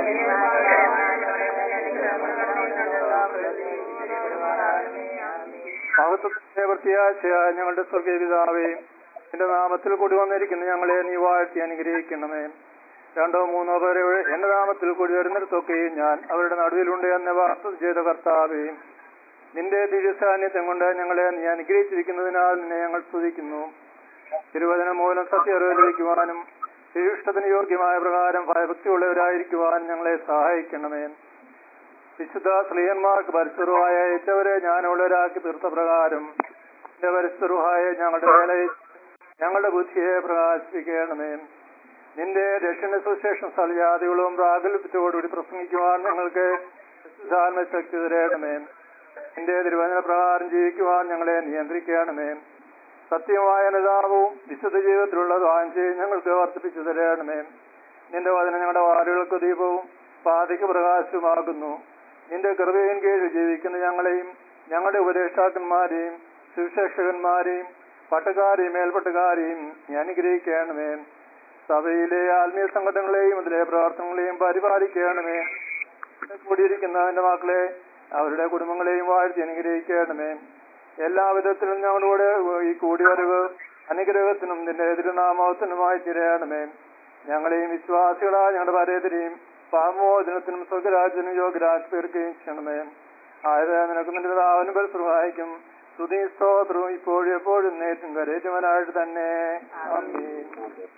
മഹത്വത്തെ വൃത്തിയാഴ്ചയായ ഞങ്ങളുടെ സ്വർഗീയ പിതാവേ എന്റെ നാമത്തിൽ കൂടി വന്നിരിക്കുന്ന ഞങ്ങളെ നീ വാഴ്ത്തി അനുഗ്രഹിക്കണമേ രണ്ടോ മൂന്നോ പേരെ എന്റെ നാമത്തിൽ കൂടി വരുന്നിടത്തൊക്കെയും ഞാൻ അവരുടെ നടുവിലുണ്ട് എന്ന വാർത്ത ചെയ്ത കർത്താവേ നിന്റെ ദിവ്യ സാന്നിധ്യം കൊണ്ട് ഞങ്ങളെ നീ അനുഗ്രഹിച്ചിരിക്കുന്നതിനാൽ നിന്നെ ഞങ്ങൾ സ്തുതിക്കുന്നു തിരുവചനം മൂലം സത്യം ലഭിക്കുവാനും ശ്രീഷ്ടത്തിന് യോഗ്യമായ പ്രകാരം ഭയഭക്തിയുള്ളവരായിരിക്കുവാൻ ഞങ്ങളെ സഹായിക്കണമേ വിശുദ്ധ സ്ത്രീയന്മാർക്ക് പരിസ്ഥിതിയായ ഏറ്റവരെ ഞാനുള്ളവരാക്കി തീർത്ത പ്രകാരം എന്റെ പരിസ്ഥിതിയായ ഞങ്ങളുടെ വേലയിൽ ഞങ്ങളുടെ ബുദ്ധിയെ പ്രകാശിപ്പിക്കണമേ നിന്റെ ദക്ഷിണ സുശേഷം സ്ഥലജാതികളും പ്രാഗൽഭ്യത്തോടുകൂടി പ്രസംഗിക്കുവാൻ ഞങ്ങൾക്ക് ശക്തി തരയണമേ നിന്റെ തിരുവചന പ്രകാരം ജീവിക്കുവാൻ ഞങ്ങളെ നിയന്ത്രിക്കണമേ സത്യമായ അനുതാപവും വിശുദ്ധ ജീവിതത്തിലുള്ള വാഞ്ചയും ഞങ്ങൾക്ക് വർദ്ധിപ്പിച്ചു തരണമേ നിന്റെ വചനം ഞങ്ങളുടെ വാരുകൾക്ക് ദീപവും പാതിക്ക് പ്രകാശവുമാകുന്നു നിന്റെ കൃപയും കീഴിൽ ജീവിക്കുന്ന ഞങ്ങളെയും ഞങ്ങളുടെ ഉപദേഷ്ടാക്കന്മാരെയും സുവിശേഷകന്മാരെയും പട്ടക്കാരെയും മേൽപ്പട്ടുകാരെയും നീ അനുഗ്രഹിക്കണമേ സഭയിലെ ആത്മീയ സംഘടനകളെയും അതിലെ പ്രവർത്തനങ്ങളെയും പരിപാലിക്കണമേ ഇവിടെ കൂടിയിരിക്കുന്ന എന്റെ മക്കളെ അവരുടെ കുടുംബങ്ങളെയും വാഴ്ത്തി അനുഗ്രഹിക്കണമേ എല്ലാവിധത്തിലും ഞങ്ങളോട് ഈ കൂടിവരവ് അനുഗ്രഹത്തിനും നിന്റെ എതിരുനാമത്തിനുമായി തിരയണമേ ഞങ്ങളെയും വിശ്വാസികളായ ഞങ്ങളുടെ പരേതരെയും പാമോചനത്തിനും സ്വർഗരാജ്യത്തിനും യോഗ്യരാജ് തീർക്കുകയും ചെയ്യണമേ ആയത് നിനക്ക് നിന്റെ പിതാവിനും പരിശ്രമായിരിക്കും സ്തുതി സ്തോത്രവും ഇപ്പോഴും എപ്പോഴും നേറ്റും കരേറ്റുവാനായിട്ട് തന്നെ ആമീൻ.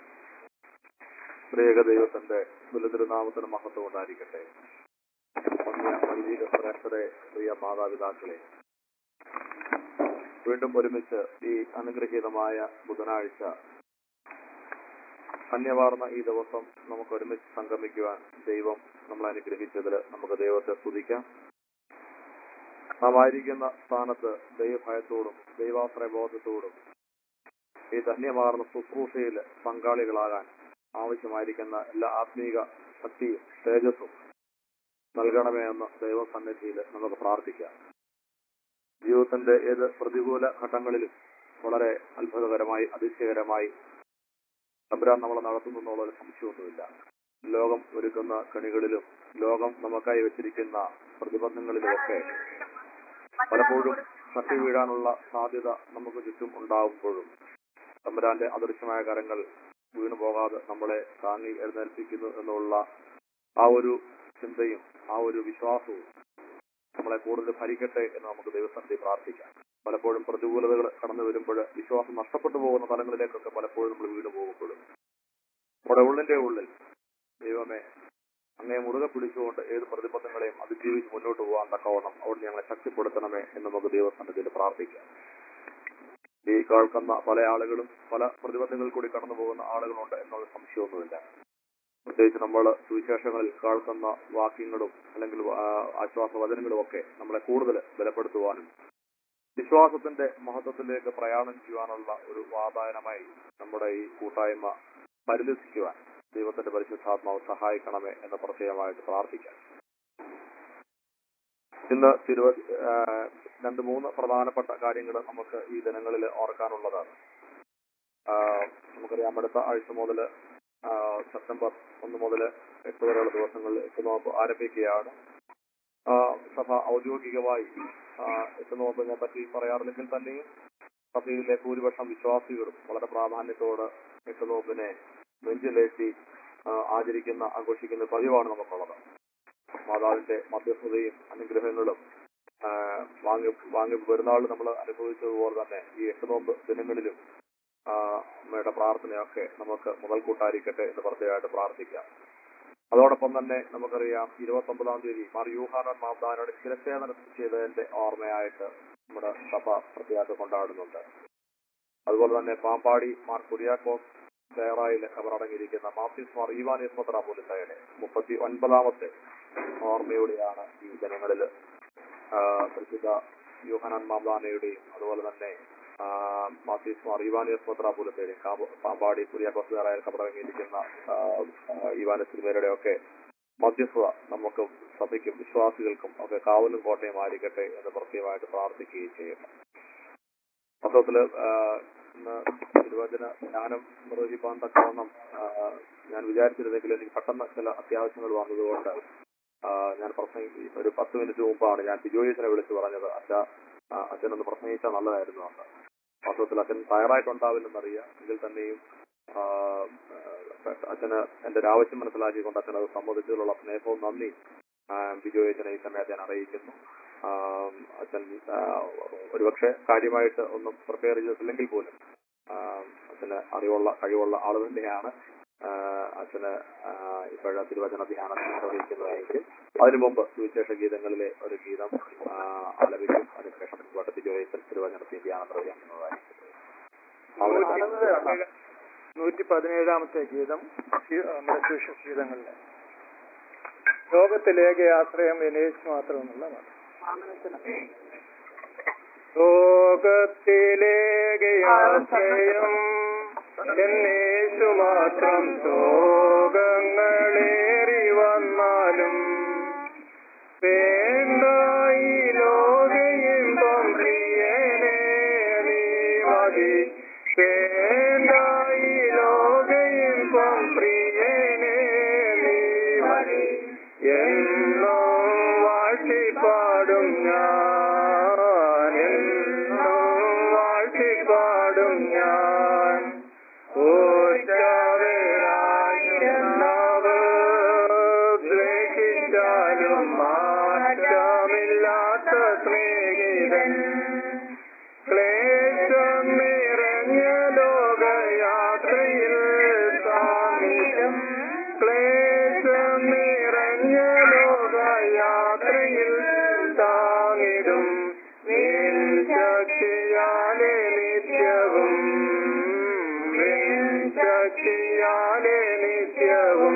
പ്രിയക ദൈവത്തിന്റെ ദുരിതനാമത്തിന് മഹത്വം ഉണ്ടായിരിക്കട്ടെ വന്യ വൈദിക ശ്രേഷ്ഠരെ പ്രിയ മാതാപിതാക്കളെ വീണ്ടും ഒരുമിച്ച് ഈ അനുഗ്രഹീതമായ ബുധനാഴ്ച ധന്യവാർന്ന ഈ ദിവസം നമുക്ക് ഒരുമിച്ച് സംഗമിക്കുവാൻ ദൈവം നമ്മളെ അനുഗ്രഹിച്ചതിൽ നമുക്ക് ദൈവത്തെ സ്തുതിക്കാം നാം ആയിരിക്കുന്ന സ്ഥാനത്ത് ദൈവഭയത്തോടും ദൈവാശ്രയ ബോധത്തോടും ഈ ധന്യമാർന്ന ശുശ്രൂഷയിൽ പങ്കാളികളാകാൻ ആവശ്യമായിരിക്കുന്ന എല്ലാ ആത്മീക ശക്തിയും തേജസ്സും നൽകണമേ എന്ന് ദൈവസന്നിധിയിൽ നമുക്ക് പ്രാർത്ഥിക്കാം ജീവിതത്തിന്റെ ഏത് പ്രതികൂല ഘട്ടങ്ങളിലും വളരെ അത്ഭുതകരമായി അതിശയകരമായി തമ്പുരാൻ നമ്മളെ നടത്തുന്നു എന്നുള്ള ഒരു സംശയമൊന്നുമില്ല ലോകം ഒരുക്കുന്ന കണികളിലും ലോകം നമുക്കായി വെച്ചിരിക്കുന്ന പ്രതിബന്ധങ്ങളിലുമൊക്കെ പലപ്പോഴും തട്ടി വീഴാനുള്ള സാധ്യത നമുക്ക് ചുറ്റും ഉണ്ടാകുമ്പോഴും തമ്പുരാന്റെ അദൃശ്യമായ കരങ്ങൾ വീണു പോകാതെ നമ്മളെ താങ്ങി എഴുന്നേൽപ്പിക്കുന്നു എന്നുള്ള ആ ഒരു ചിന്തയും ആ ഒരു വിശ്വാസവും നമ്മളെ കൂടുതൽ ഭരിക്കട്ടെ എന്ന് നമുക്ക് ദൈവസന്ധി പ്രാർത്ഥിക്കാം പലപ്പോഴും പ്രതികൂലതകൾ കടന്നു വരുമ്പോൾ വിശ്വാസം നഷ്ടപ്പെട്ടു പോകുന്ന തലങ്ങളിലേക്കൊക്കെ പലപ്പോഴും നമ്മൾ വീണു പോകുമ്പോഴും നമ്മുടെ ഉള്ളിന്റെ ഉള്ളിൽ ദൈവമേ അങ്ങേ മുറുകെ പിടിച്ചുകൊണ്ട് ഏത് പ്രതിബന്ധങ്ങളെയും അതിജീവിച്ച് മുന്നോട്ട് പോകാൻ തക്കവണ്ണം അവിടെ ഞങ്ങളെ ശക്തിപ്പെടുത്തണമേ എന്ന് നമുക്ക് ദൈവസന്നിധിയിൽ പ്രാർത്ഥിക്കാം ഈ കേൾക്കുന്ന പല ആളുകളും പല പ്രതിബന്ധങ്ങളിൽ കൂടി കടന്നു പോകുന്ന ആളുകളുണ്ട് എന്നുള്ള സംശയമൊന്നുമില്ല പ്രത്യേകിച്ച് നമ്മൾ സുവിശേഷങ്ങളിൽ കേൾക്കുന്ന വാക്യങ്ങളും അല്ലെങ്കിൽ ആ, ആശ്വാസ വചനങ്ങളും ഒക്കെ നമ്മളെ കൂടുതൽ ബലപ്പെടുത്തുവാനും വിശ്വാസത്തിന്റെ മഹത്വത്തിലേക്ക് പ്രയാണം ചെയ്യുവാനുള്ള ഒരു വാതായനമായി നമ്മുടെ ഈ കൂട്ടായ്മ പരിലസിക്കുവാൻ ദൈവത്തിന്റെ പരിശുദ്ധാത്മാവ് സഹായിക്കണമേ എന്ന് പ്രത്യേകമായിട്ട് പ്രാർത്ഥിക്കാം ഇന്ന് തിരുവ ആ, രണ്ട് മൂന്ന് പ്രധാനപ്പെട്ട കാര്യങ്ങൾ നമുക്ക് ഈ ദിനങ്ങളിൽ ഓർക്കാനുള്ളതാണ് ആ, നമുക്കറിയാം അടുത്ത ആഴ്ച മുതൽ സെപ്റ്റംബർ ഒന്ന് മുതൽ എട്ട് വരെയുള്ള ദിവസങ്ങളിൽ എട്ട് നോമ്പ് ആരംഭിക്കുകയാണ് ആ, സഭ ഔദ്യോഗികമായി ആ, എട്ട് നോമ്പിനെ പറ്റി പറയാറില്ലെങ്കിൽ തന്നെയും സഭയിലെ ഭൂരിപക്ഷം വിശ്വാസികളും വളരെ പ്രാധാന്യത്തോട് എട്ട് നോമ്പിനെ നെഞ്ചിലേറ്റി ആ, ആചരിക്കുന്ന ആഘോഷിക്കുന്ന പതിവാണ് നമുക്കുള്ളത് മാതാവിന്റെ മധ്യസ്ഥതയും അനുഗ്രഹങ്ങളും ആ, വാങ്ങി വാങ്ങി പെരുന്നാൾ നമ്മൾ അനുഭവിച്ചതുപോലെ തന്നെ ഈ എട്ട് നോമ്പ് ദിനങ്ങളിലും ആ, അമ്മയുടെ പ്രാർത്ഥനയൊക്കെ നമുക്ക് മുതൽക്കൂട്ടായിരിക്കട്ടെ എന്ന് പ്രത്യേകമായിട്ട് പ്രാർത്ഥിക്കാം അതോടൊപ്പം തന്നെ നമുക്കറിയാം ഇരുപത്തി ഒമ്പതാം തീയതി മാർ യൂഹാനൻ മാതാവിനോട് ശിരസേവനം ചെയ്തതിന്റെ ഓർമ്മയായിട്ട് നമ്മുടെ സഭ പ്രത്യേകത കൊണ്ടാടുന്നുണ്ട് അതുപോലെ തന്നെ പാമ്പാടി മാർ കുര്യാക്കോസ് തയ്യാറായിൽ കബറടങ്ങിയിരിക്കുന്ന മാത്യൂസ് മാർ ഈവാനിയസ് പത്രാപോലിസയുടെ മുപ്പത്തി ഒൻപതാമത്തെ ഓർമ്മയോടെയാണ് ഈ ജനങ്ങളിൽ പ്രസിദ്ധ യൂഹനാൻ മാതാനയുടെയും അതുപോലെ തന്നെ ആ, മാത്യൂസ് മാർ ഈവാനിയസ് പത്രാപോലിസയുടെയും കാബ- പാമ്പാടി കുര്യാക്കോസ് തയ്യാറായിൽ കബറടങ്ങിയിരിക്കുന്ന ആ, ആ, ഈവാനിയസ് തിരുമേരുടെ ഒക്കെ മധ്യസ്ഥത നമുക്ക് സഭയ്ക്കും വിശ്വാസികൾക്കും ഒക്കെ കാവലും കോട്ടയും ആയിരിക്കട്ടെ എന്ന് പ്രത്യേകമായിട്ട് പ്രാർത്ഥിക്കുകയും ചെയ്യുന്നു മൊത്തത്തില് ആ, ഇന്ന് തിരുവചന ജ്ഞാനം നിർവഹിക്കാൻ തക്കവണ്ണം ആ, ഞാൻ വിചാരിച്ചിരുന്നെങ്കിൽ എനിക്ക് പെട്ടെന്ന് ചില അത്യാവശ്യങ്ങൾ വന്നതുകൊണ്ട് ആ, ഞാൻ പ്രസംഗി ഒരു പത്ത് മിനിറ്റ് മുമ്പാണ് ഞാൻ ബിജോയിസിനെ വിളിച്ചു പറഞ്ഞത് അച്ഛ ആ, അച്ഛനൊന്ന് പ്രസംഗിച്ചാൽ നല്ലതായിരുന്നു എന്ന് വാസ്തവത്തിൽ അച്ഛൻ തയ്യാറായിട്ടുണ്ടാവില്ലെന്നറിയാം എങ്കിൽ തന്നെയും ആ, അച്ഛന് എന്റെ ഒരു ആവശ്യം മനസ്സിലാക്കിക്കൊണ്ട് അച്ഛൻ അത് സമ്മതിച്ചതിലുള്ള സ്നേഹവും നന്ദി ആ, ബിജോയച്ചനെ ഈ സമയത്ത് ഞാൻ അറിയിക്കുന്നു ആ, അച്ഛൻ ആ, ഒരുപക്ഷെ കാര്യമായിട്ട് ഒന്നും പ്രിപ്പയർ ചെയ്തിട്ടില്ലെങ്കിൽ പോലും ആ, അച്ഛന് അറിവുള്ള കഴിവുള്ള ആള് തന്നെയാണ് ആ, അച്ഛന് ഇപ്പോഴ തിരുവചന ധ്യാനം നിർവഹിക്കുന്നതായിരിക്കും അതിനു മുമ്പ് സുവിശേഷ ഗീതങ്ങളിലെ ഒരു ഗീതം ആ, ആലപിക്കും അതിനുശേഷം വട്ടത്തി ജോയിസൽ തിരുവചനത്തിൽ ധ്യാനം നിർവഹിക്കുന്നതായിരിക്കും അവിടെ നൂറ്റി പതിനേഴാമത്തെ ഗീതം ഈ- നമ്മുടെ സുവിശേഷ ഗീതങ്ങളിലെ ലോകത്തിലേക ആശ്രയം വിനയിച്ച് മാത്രമെന്നുള്ള പാട്ട് ലോകത്തിലേക ആശ്രയം എന്നേശു മാത്രം ലോകങ്ങളേറി വന്നാലും വേണ്ട ഈ ലോകയിമ്പം പ്രിയനേ നീ മതി വേണ്ട ഈ ലോകയിമ്പം പ്രിയനേ നീ മതി എന്നും വാഴ്ത്തിപ്പാടും ഞാൻ എന്നും വാഴ്ത്തിപ്പാടും ഞാൻ ദ്വേഷിച്ചാലും മാറ്റമില്ലാത്ത സ്നേഹിതൻ ക്ലേശം നിറഞ്ഞ ലോകയാത്രയിൽ സാമിതം ക്ലേശം നിറഞ്ഞ ലോകയാത്രയിൽ താങ്ങിടും നിൻ ശക്തിയാലെ നിത്യവും നിൻ ശക്തിയാലെ നിത്യവും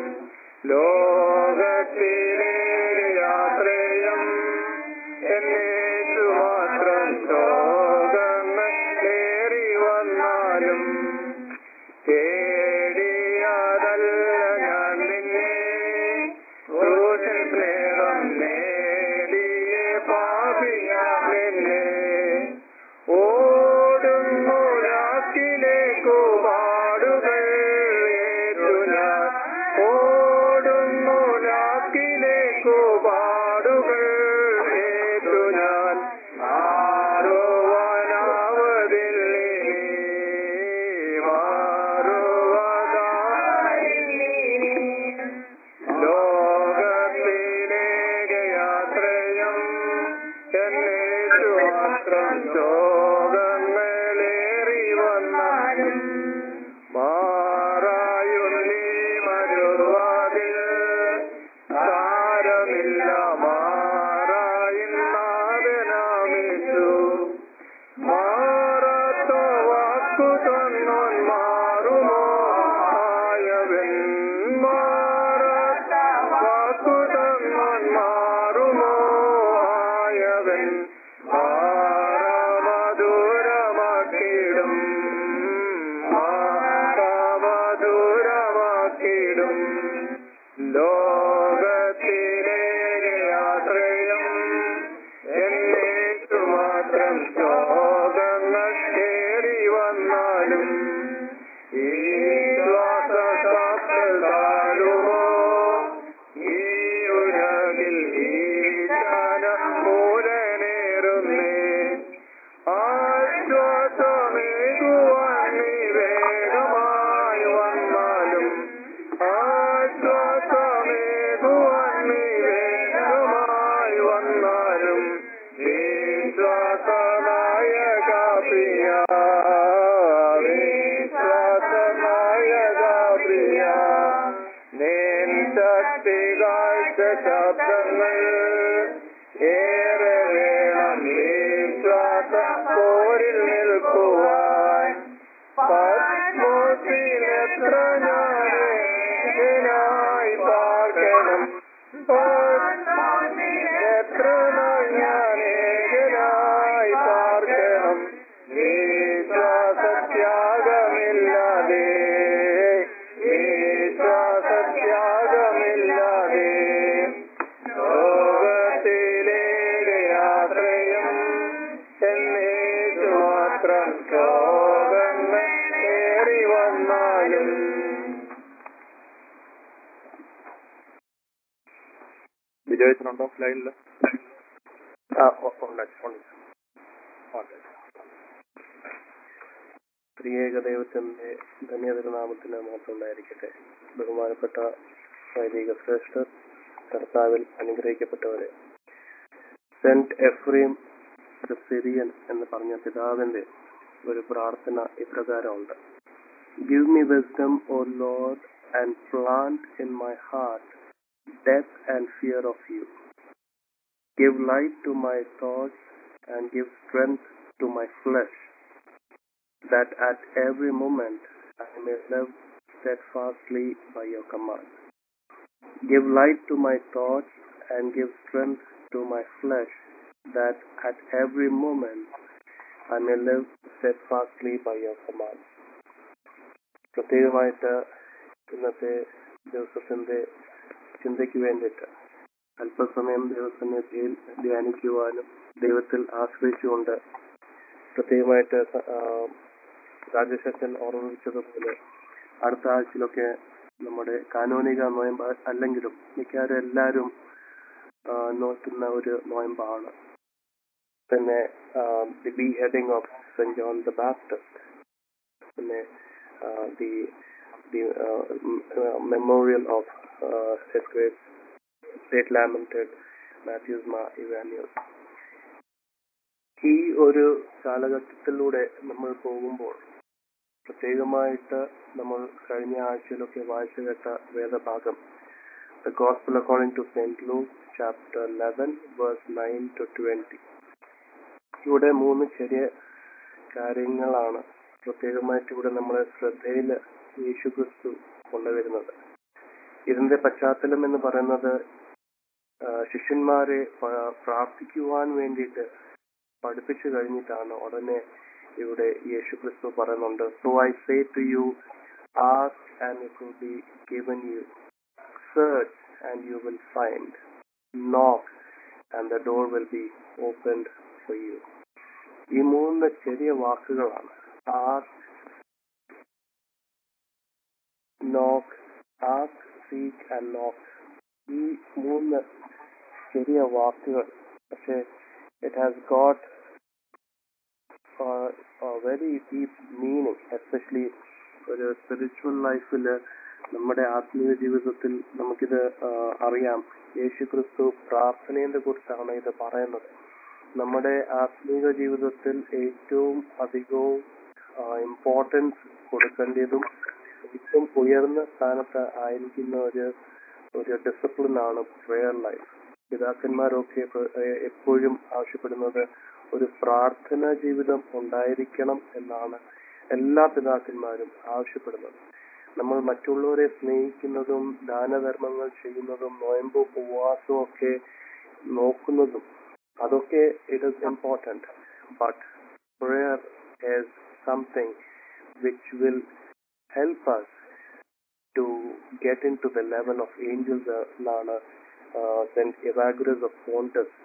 ലോകത്തിലെ യാത്രയും എന്നേറ്റു മാത്രം ലോകങ്ങളേറി വന്നാലും തേടിയതല്ല ഞാൻ നിന്നെ ക്രൂശിൽ സ്നേഹം നേടിയ പാപിയാം നിന്നെ ഓടുന്നു രാക്കിലേക്കു പാടുകൾ ഏറ്റു ഞാൻ ഓടുന്നു രാക്കിലേക്കു പാടുകൾ ഏറ്റു ഞാൻ മാറുവാനാവതില്ലേ മാറുവതായില്ലേ ലോകത്തിലേക്ക് യാത്രയും എന്നേറ്റു മാത്രം ലോകങ്ങളേറി വന്നാലും മാറായുള്ളി മരുവാതിൽ മാത്രം ശോകങ്ങൾ കേറി വന്നാലും ഈ ശ്വാസത്താക്കൾ താഴുമോ ഈ ഉലകിൽ ഈശാന മൂലനേറുന്നേ ആശ്വാസമേകുവാൻ നീ വേഗമായി വന്നാലും ആശ്വാസമേകുവാൻ നീ വേഗമായി വന്നാലും വിശ്വാസനായക പ്രിയ വിശ്വാസനായക പ്രിയ നേൻ ശക്തി കാഴ്ച ശബ്ദങ്ങൾ ഏറെ വേണം വിശ്വാസ പോരിൽ നിൽക്കുവാൻ പത്മോസിലെത്ര ഞാനായി പാർക്കണം എത്ര ഞാൻ ഏകനായി പാർക്കണം വിശ്വാസത്യാഗമില്ലാതെ വിശ്വാസത്യാഗമില്ലാതെ ലോകത്തിലേക്ക് യാത്രയും എന്നേക്കു മാത്രം ശോകങ്ങൾ ഏറി വന്നാലും വിജയിച്ചിട്ടുണ്ടോ ലൈനിൽ ആ ഉ- ഉണ്ട് ഉണ്ട് ഉണ്ട്. ത്രിയേക ദൈവത്തിന്റെ ധന്യതിരുനാമത്തിന് മാത്രം ഉണ്ടായിരിക്കട്ടെ ബഹുമാനപ്പെട്ട വൈദിക ശ്രേഷ്ഠർ കർത്താവിൽ അനുഗ്രഹിക്കപ്പെട്ടവരെ സെന്റ് എഫ്രീം ദ സിറിയൻ എന്ന് പറഞ്ഞ പിതാവിന്റെ ഒരു പ്രാർത്ഥന ഇപ്രകാരമുണ്ട് give me wisdom oh Lord and plant in my heart death and fear of you give light to my thoughts and give strength to my flesh that at every moment I may live steadfastly by your command. Give light to my thoughts and give strength to my flesh, that at every moment I may live steadfastly by your command. പ്രത്യേകമായിട്ട് ഇന്നത്തെ ദിവസത്തിന്റെ ചിന്തയ്ക്ക് വേണ്ടിയിട്ട് അല്പസമയം ദൈവസന്നിധിയിൽ ധ്യാനിക്കുവാനും ദൈവത്തിൽ ആശ്രയിച്ചുകൊണ്ട് പ്രത്യേകമായിട്ട് സ- ആ, രാജേഷ് അച്ഛൻ ഓർമ്മിപ്പിച്ചതുപോലെ അടുത്ത ആഴ്ചയിലൊക്കെ നമ്മുടെ കാനോനിക നോയമ്പ് അല്ലെങ്കിലും മിക്കവാറും എല്ലാവരും ആ, നോക്കുന്ന ഒരു നോയമ്പാണ് പിന്നെ the beheading of Saint John the Baptist പിന്നെ the the memorial of great lamented Mathews Mar Ivanios ഈ ഒരു കാലഘട്ടത്തിലൂടെ നമ്മൾ പോകുമ്പോൾ പ്രത്യേകമായിട്ട് നമ്മൾ കഴിഞ്ഞ ആഴ്ചയിലൊക്കെ വായിച്ചു കേട്ട വേദഭാഗം the gospel according to Saint Luke chapter eleven verse nine to twenty ഇവിടെ മൂന്ന് ചെറിയ കാര്യങ്ങളാണ് പ്രത്യേകമായിട്ട് ഇവിടെ നമ്മളെ ശ്രദ്ധയിൽ യേശു ക്രിസ്തു കൊണ്ടുവരുന്നത് ഇതിന്റെ പശ്ചാത്തലം എന്ന് പറയുന്നത് ആ, ശിഷ്യന്മാരെ പ- പ്രാർത്ഥിക്കുവാൻ വേണ്ടിയിട്ട് പഠിപ്പിച്ചു കഴിഞ്ഞിട്ടാണ് ഉടനെ ഇവിടെ യേശു ക്രിസ്തു പറയുന്നുണ്ട് so I say to you ask and it will be given you search and you will find knock and the door will be opened for you ഈ മൂന്ന് ചെറിയ വാക്കുകളാണ് ആസ്ക് നോക്ക് ആസ്ക് സീക്ക് ആൻഡ് നോക്ക് ഈ മൂന്ന് ചെറിയ വാക്കുകൾ പക്ഷേ it has got very deep meaning especially ഒരു സ്പിരിച്വൽ ലൈഫിൽ നമ്മുടെ ആത്മീയ ജീവിതത്തിൽ നമുക്കിത് ആ, അറിയാം യേശു ക്രിസ്തു പ്രാർത്ഥനയെ കുറിച്ചാണ് ഇത് പറയുന്നത് നമ്മുടെ ആത്മീയ ജീവിതത്തിൽ ഏറ്റവും അധികവും ഇമ്പോർട്ടൻസ് കൊടുക്കേണ്ടതും ഏറ്റവും ഉയർന്ന സ്ഥാനത്ത് ആയിരിക്കുന്ന ഒരു ഒരു ഡിസിപ്ലിൻ ആണ് പ്രെയർ ലൈഫ് പിതാക്കന്മാരൊക്കെ പ്ര- എ- എപ്പോഴും ആവശ്യപ്പെടുന്നത് ഒരു പ്രാർത്ഥന ജീവിതം ഉണ്ടായിരിക്കണം എന്നാണ് എല്ലാ പിതാക്കന്മാരും ആവശ്യപ്പെടുന്നത് നമ്മൾ മറ്റുള്ളവരെ സ്നേഹിക്കുന്നതും ദാനധർമ്മങ്ങൾ ചെയ്യുന്നതും നോയമ്പും ഉപവാസവും ഒക്കെ നോക്കുന്നതും അതൊക്കെ it is important but prayer is something which will help us to get into the level of angels എന്നാണ് സെന്റ് ഇവാഗുരസ് ഓഫ് പോണ്ടസ്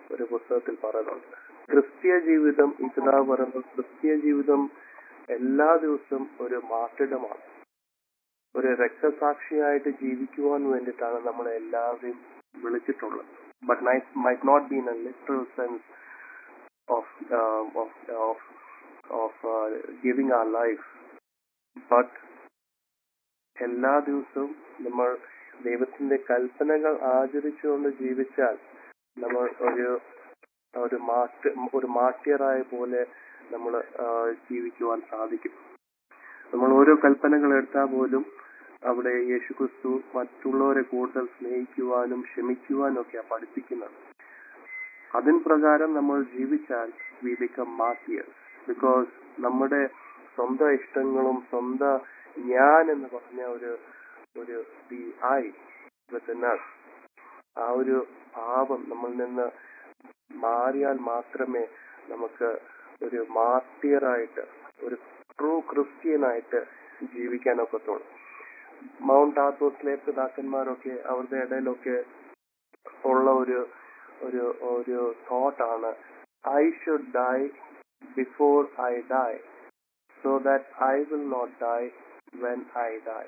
ഒരു പുസ്തകത്തിൽ പറയുന്നുണ്ട് ക്രിസ്തീയ ജീവിതം ഈ പിതാവ് പറയുന്നത് ക്രിസ്തീയ ജീവിതം എല്ലാ ദിവസവും ഒരു മാർട്ടിടമാണ് ഒരു രക്തസാക്ഷിയായിട്ട് ജീവിക്കുവാൻ വേണ്ടിയിട്ടാണ് നമ്മളെ എല്ലാവരെയും വിളിച്ചിട്ടുള്ളത് but might not be in a literal sense of of of of giving our life but എല്ലാ ദിവസവും നമ്മൾ ദൈവത്തിന്റെ കൽപ്പനകൾ ആചരിച്ചുകൊണ്ട് ജീവിച്ചാൽ നമ്മൾ ഒരു ഒരു മാറ്റ് ഒരു മാട്യറായ പോലെ നമ്മൾ ജീവിക്കുവാൻ സാധിക്കും നമ്മൾ ഓരോ കൽപ്പനകൾ എടുത്താൽ പോലും അവിടെ യേശുക്രിസ്തു മറ്റുള്ളവരെ കൂടുതൽ സ്നേഹിക്കുവാനും ക്ഷമിക്കുവാനും ഒക്കെയാണ് പഠിപ്പിക്കുന്നത് അതിൻ പ്രകാരം നമ്മൾ ജീവിച്ചാൽ വി ബിക്കം മാറ്റിയേഴ്സ് ബിക്കോസ് നമ്മുടെ സ്വന്തം ഇഷ്ടങ്ങളും സ്വന്തം ഞാൻ എന്ന് പറഞ്ഞ ഒരു ഒരു ദി ഐ വിത്ത് ആ ഒരു ഭാവം നമ്മളിൽ നിന്ന് മാറിയാൽ മാത്രമേ നമുക്ക് ഒരു മാർട്ടിയറായിട്ട് ഒരു ട്രൂ ക്രിസ്ത്യനായിട്ട് ജീവിക്കാൻ ഒക്കത്തുള്ളൂ മൗണ്ട് ആത്തോസിലെ പിതാക്കന്മാരൊക്കെ അവരുടെ ഇടയിലൊക്കെ ഉള്ള ഒരു ഒരു ഒരു തോട്ടാണ് I should die before I die so that I will not die when I die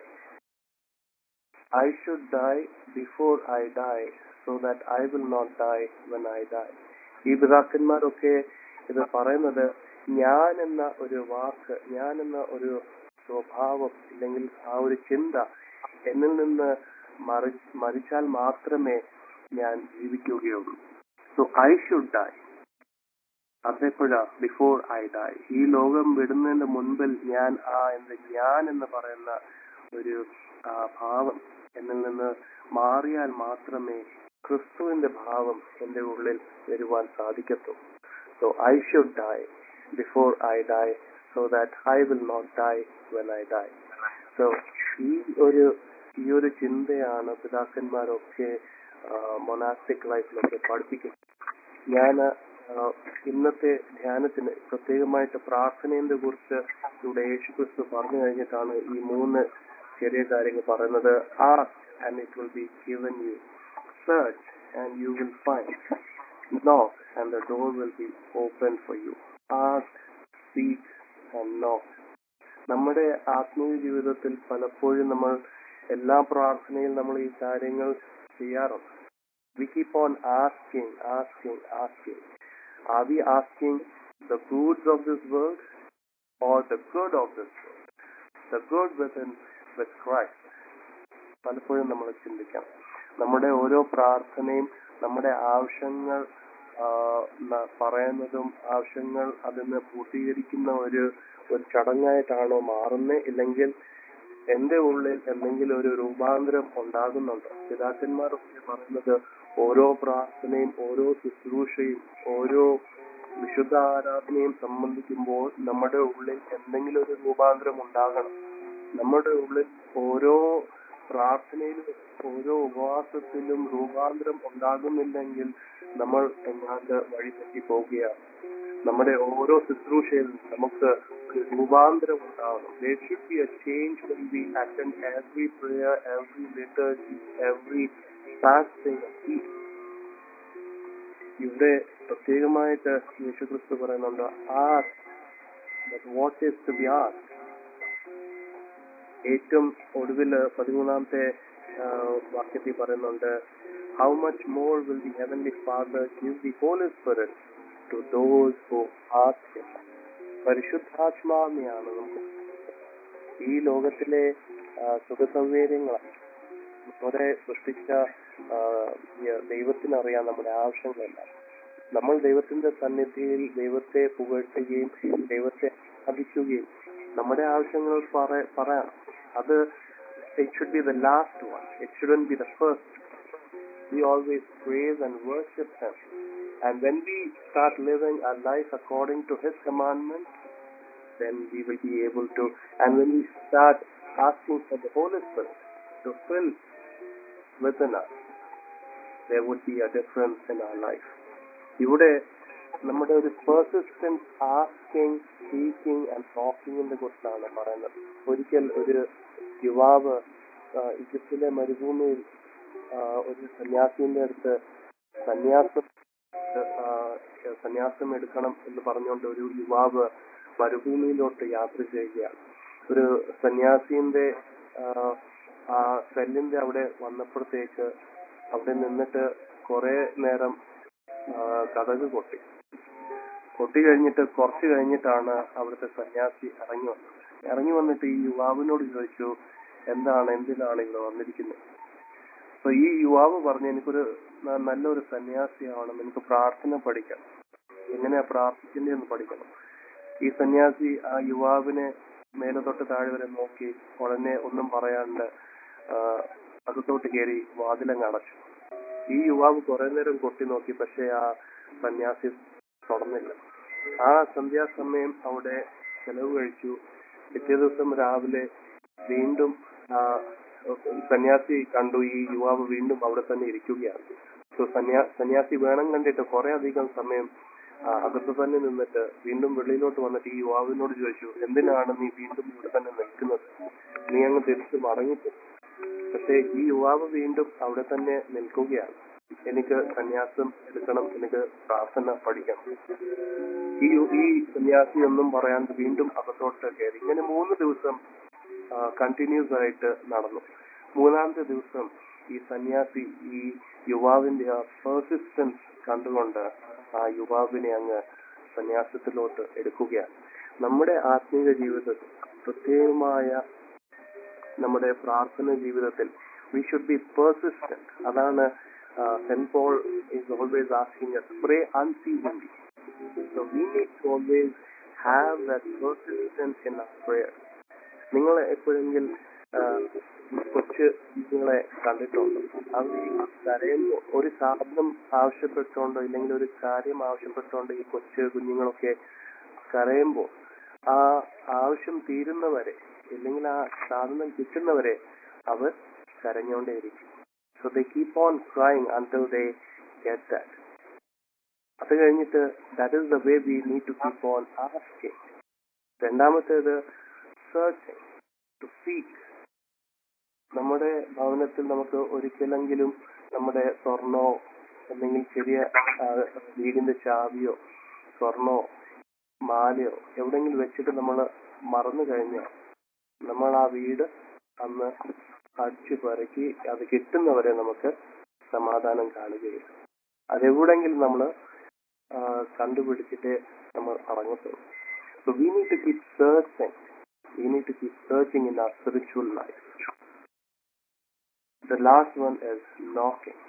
I should die before I die so that I will not die when I die ഈ പിതാക്കന്മാരൊക്കെ ഇത് പറയുന്നത് ഞാൻ എന്ന ഒരു വാക്ക് ഞാൻ എന്ന ഒരു സ്വഭാവം അല്ലെങ്കിൽ ആ ഒരു ചിന്ത എന്നിൽ നിന്ന് മറി മരിച്ചാൽ മാത്രമേ ഞാൻ ജീവിക്കുകയുള്ളൂ സോ ഐ ഷുഡ് ഡൈ അതെപ്പോഴാ ബിഫോർ ഐ ഡൈ ഈ ലോകം വിടുന്നതിന് മുൻപിൽ ഞാൻ ആ എന്ത് ഞാൻ എന്ന് പറയുന്ന ഒരു ആ, ഭാവം എന്നിൽ നിന്ന് മാറിയാൽ മാത്രമേ ക്രിസ്തുവിന്റെ ഭാവം എന്റെ ഉള്ളിൽ വരുവാൻ സാധിക്കത്തുള്ളൂ so I should die before I die so that I will not die when I die so ഈ ഒരു ഈ ഒരു ചിന്തയാണ് പിതാക്കന്മാരൊക്കെ മൊനാസ്റ്റിക് ലൈഫിലൊക്കെ പഠിപ്പിക്കുന്നത് ഞാൻ ഇന്നത്തെ ധ്യാനത്തിന് പ്രത്യേകമായിട്ട് പ്രാർത്ഥനയെ കുറിച്ച് ഇവിടെ യേശുക്രിസ്തു പറഞ്ഞു കഴിഞ്ഞിട്ടാണ് ഈ മൂന്ന് ചെറിയ കാര്യങ്ങൾ പറയുന്നത് ask and it will be given you search and you will find. Knock and the door will be open for you. Ask, seek and knock. നമ്മുടെ ആത്മീയ ജീവിതത്തിൽ പലപ്പോഴും നമ്മൾ എല്ലാ പ്രാർത്ഥനയിലും നമ്മൾ ഈ കാര്യങ്ങൾ ചെയ്യാറുണ്ട് we keep on asking asking asking are we asking the goods of this world or the good of this world the good with with Christ പലപ്പോഴും നമ്മൾ ചിന്തിക്കണം നമ്മുടെ ഓരോ പ്രാർത്ഥനയും നമ്മുടെ ആവശ്യങ്ങൾ ആ, ന- പറയുന്നതും ആവശ്യങ്ങൾ അതിന് പൂർത്തീകരിക്കുന്ന ഒരു ഒരു ചടങ്ങായിട്ടാണോ മാറുന്നത് ഇല്ലെങ്കിൽ എന്റെ ഉള്ളിൽ എന്തെങ്കിലും ഒരു രൂപാന്തരം ഉണ്ടാകുന്നുണ്ടോ പിതാക്കന്മാരൊക്കെ പറയുന്നത് ഓരോ പ്രാർത്ഥനയും ഓരോ ശുശ്രൂഷയും ഓരോ വിശുദ്ധ ആരാധനയും സംബന്ധിക്കുമ്പോൾ നമ്മുടെ ഉള്ളിൽ എന്തെങ്കിലും ഒരു രൂപാന്തരം ഉണ്ടാകണം നമ്മുടെ ഉള്ളിൽ ഓരോ പ്രാർത്ഥനയിലും ഓരോ ഉപവാസത്തിലും രൂപാന്തരം ഉണ്ടാകുന്നില്ലെങ്കിൽ നമ്മൾ എങ്ങാണ്ട് വഴി തെറ്റി പോവുകയാണ് നമ്മുടെ ഓരോ ശുശ്രൂഷയിലും നമുക്ക് ഒരു രൂപാന്തരം ഉണ്ടാവണം there should be a change when we attend every prayer every liturgy every fasting and feast ഇവിടെ പ്രത്യേകമായിട്ട് യേശുക്രിസ്തു പറയുന്നുണ്ട് ask what is to be ask ഏറ്റവും ഒടുവില് പതിമൂന്നാമത്തെ ആ, വാക്യത്തിൽ പറയുന്നുണ്ട് how much more will the heavenly father give the holy spirit to those who ask പരിശുദ്ധാത്മാവിനെയാണ് നമുക്ക് ഈ ലോകത്തിലെ ആ, സുഖസൗകര്യങ്ങളാണ് നമ്മുടെ സൃഷ്ടിച്ച ആ, ഈ ദൈവത്തിനറിയാം നമ്മുടെ ആവശ്യങ്ങളെല്ലാം നമ്മൾ ദൈവത്തിന്റെ സന്നിധിയിൽ ദൈവത്തെ പുകഴ്ത്തുകയും ദൈവത്തെ ആരാധിക്കുകയും നമ്മുടെ ആവശ്യങ്ങൾ പറ- പറയാം അത് it should be the last one it shouldn't be the first we always praise and worship him and when we start living our life according to his commandments then we will be able to and when we start asking for the holy spirit to fill within us there would be a difference in our life ഇവിടെ നമ്മുടെ ഒരു persistence asking seeking and നോക്കിങ്ങിനെ കുറിച്ചാണ് പറയുന്നത് ഒരിക്കൽ ഒരു യുവാവ് ആ, ഈജിപ്തിലെ മരുഭൂമിയിൽ ആ, ഒരു സന്യാസിന്റെ അടുത്ത് സന്യാസം ആ, സന്യാസം എടുക്കണം എന്ന് പറഞ്ഞുകൊണ്ട് ഒരു യുവാവ് മരുഭൂമിയിലോട്ട് യാത്ര ചെയ്യുകയാണ് ഒരു സന്യാസിന്റെ ആ, ആ സെല്ലിന്റെ അവിടെ വന്നപ്പോഴത്തേക്ക് അവിടെ നിന്നിട്ട് കുറെ നേരം ആ, കഥക് കൊട്ടി കൊട്ടി കഴിഞ്ഞിട്ട് കുറച്ച് കഴിഞ്ഞിട്ടാണ് അവിടുത്തെ സന്യാസി ഇറങ്ങി വന്നത് ഇറങ്ങി വന്നിട്ട് ഈ യുവാവിനോട് ചോദിച്ചു എന്താണ് എന്തിനാണ് ഇവിടെ വന്നിരിക്കുന്നത് അപ്പൊ ഈ യുവാവ് പറഞ്ഞു എനിക്കൊരു ന- നല്ലൊരു സന്യാസിയാവണം എനിക്ക് പ്രാർത്ഥന പഠിക്കണം എങ്ങനെയാ പ്രാർത്ഥിക്കേണ്ടതെന്ന് പഠിക്കണം ഈ സന്യാസി ആ യുവാവിനെ മേലെ തൊട്ട് താഴെ വരെ നോക്കി ഉടനെ ഒന്നും പറയാണ്ട് ആ, അകത്തോട്ട് കയറി വാതിലങ്ങ് അടച്ചു ഈ യുവാവ് കുറെ നേരം കൊട്ടി നോക്കി പക്ഷെ ആ സന്യാസി തുറന്നില്ല ആ സന്ധ്യാസമയം അവിടെ ചെലവ് കഴിച്ചു പിറ്റേ ദിവസം രാവിലെ വീണ്ടും ആ സന്യാസി കണ്ടു ഈ യുവാവ് വീണ്ടും അവിടെ തന്നെ ഇരിക്കുകയാണ് സോ സന്യാ സന്യാസി വേണം കണ്ടിട്ട് കുറെ അധികം സമയം ആ, അകത്ത് തന്നെ നിന്നിട്ട് വീണ്ടും വെളിയിലോട്ട് വന്നിട്ട് ഈ യുവാവിനോട് ചോദിച്ചു എന്തിനാണ് നീ വീണ്ടും ഇവിടെ തന്നെ നിൽക്കുന്നത് നീ അങ്ങ് തിരിച്ച് മടങ്ങിപ്പോ പക്ഷേ ഈ യുവാവ് വീണ്ടും അവിടെ തന്നെ നിൽക്കുകയാണ് എനിക്ക് സന്യാസം എടുക്കണം എനിക്ക് പ്രാർത്ഥന പഠിക്കണം ഈ യു- ഈ സന്യാസി ഒന്നും പറയാണ്ട് വീണ്ടും അകത്തോട്ട് കയറി ഇങ്ങനെ മൂന്ന് ദിവസം കണ്ടിന്യൂസ് ആയിട്ട് നടന്നു മൂന്നാമത്തെ ദിവസം ഈ സന്യാസി ഈ യുവാവിന്റെ ആ പെർസിസ്റ്റൻസ് കണ്ടുകൊണ്ട് ആ യുവാവിനെ അങ്ങ് സന്യാസത്തിലോട്ട് എടുക്കുകയാണ് നമ്മുടെ ആത്മീയ ജീവിതത്തിൽ പ്രത്യേകമായ നമ്മുടെ പ്രാർത്ഥന ജീവിതത്തിൽ വി ഷുഡ് ബി പെർസിസ്റ്റന്റ് അതാണ് Saint Paul is always asking pray unceasingly So we need to always have that persistence in our prayer. നിങ്ങൾ എപ്പോഴെങ്കിൽ ആ, കൊച്ചു കുഞ്ഞുങ്ങളെ കണ്ടിട്ടുണ്ടോ അവർ ഈ കരയുമ്പോൾ ഒരു സാധനം ആവശ്യപ്പെട്ടുകൊണ്ടോ ഇല്ലെങ്കിൽ ഒരു കാര്യം ആവശ്യപ്പെട്ടുകൊണ്ടോ ഈ കൊച്ചു കുഞ്ഞുങ്ങളൊക്കെ കരയുമ്പോൾ ആ ആവശ്യം തീരുന്നവരെ ഇല്ലെങ്കിൽ ആ സാധനം കിട്ടുന്നവരെ അവർ കരഞ്ഞുകൊണ്ടേയിരിക്കും so they keep on crying until they get that അത് കഴിഞ്ഞിട്ട് that is the way we need to keep on asking രണ്ടാമത്തേത് സെർച്ചിങ് ടു സീക്ക് നമ്മുടെ ഭവനത്തിൽ നമുക്ക് ഒരിക്കലെങ്കിലും നമ്മുടെ സ്വർണോ അല്ലെങ്കിൽ ചെറിയ ആ, വീടിന്റെ ചാവിയോ സ്വർണോ മാലയോ എവിടെയെങ്കിലും വെച്ചിട്ട് നമ്മൾ മറന്നു കഴിഞ്ഞാൽ നമ്മൾ ആ വീട് അന്ന് അടിച്ചു പെറുക്കി അത് കിട്ടുന്നവരെ നമുക്ക് സമാധാനം കാണുകയില്ല അതെവിടെങ്കിലും നമ്മൾ കണ്ടുപിടിച്ചിട്ട് നമ്മൾ ഇറങ്ങത്തുള്ളൂ so we need to keep searching we need to keep searching in our spiritual life the last one is knocking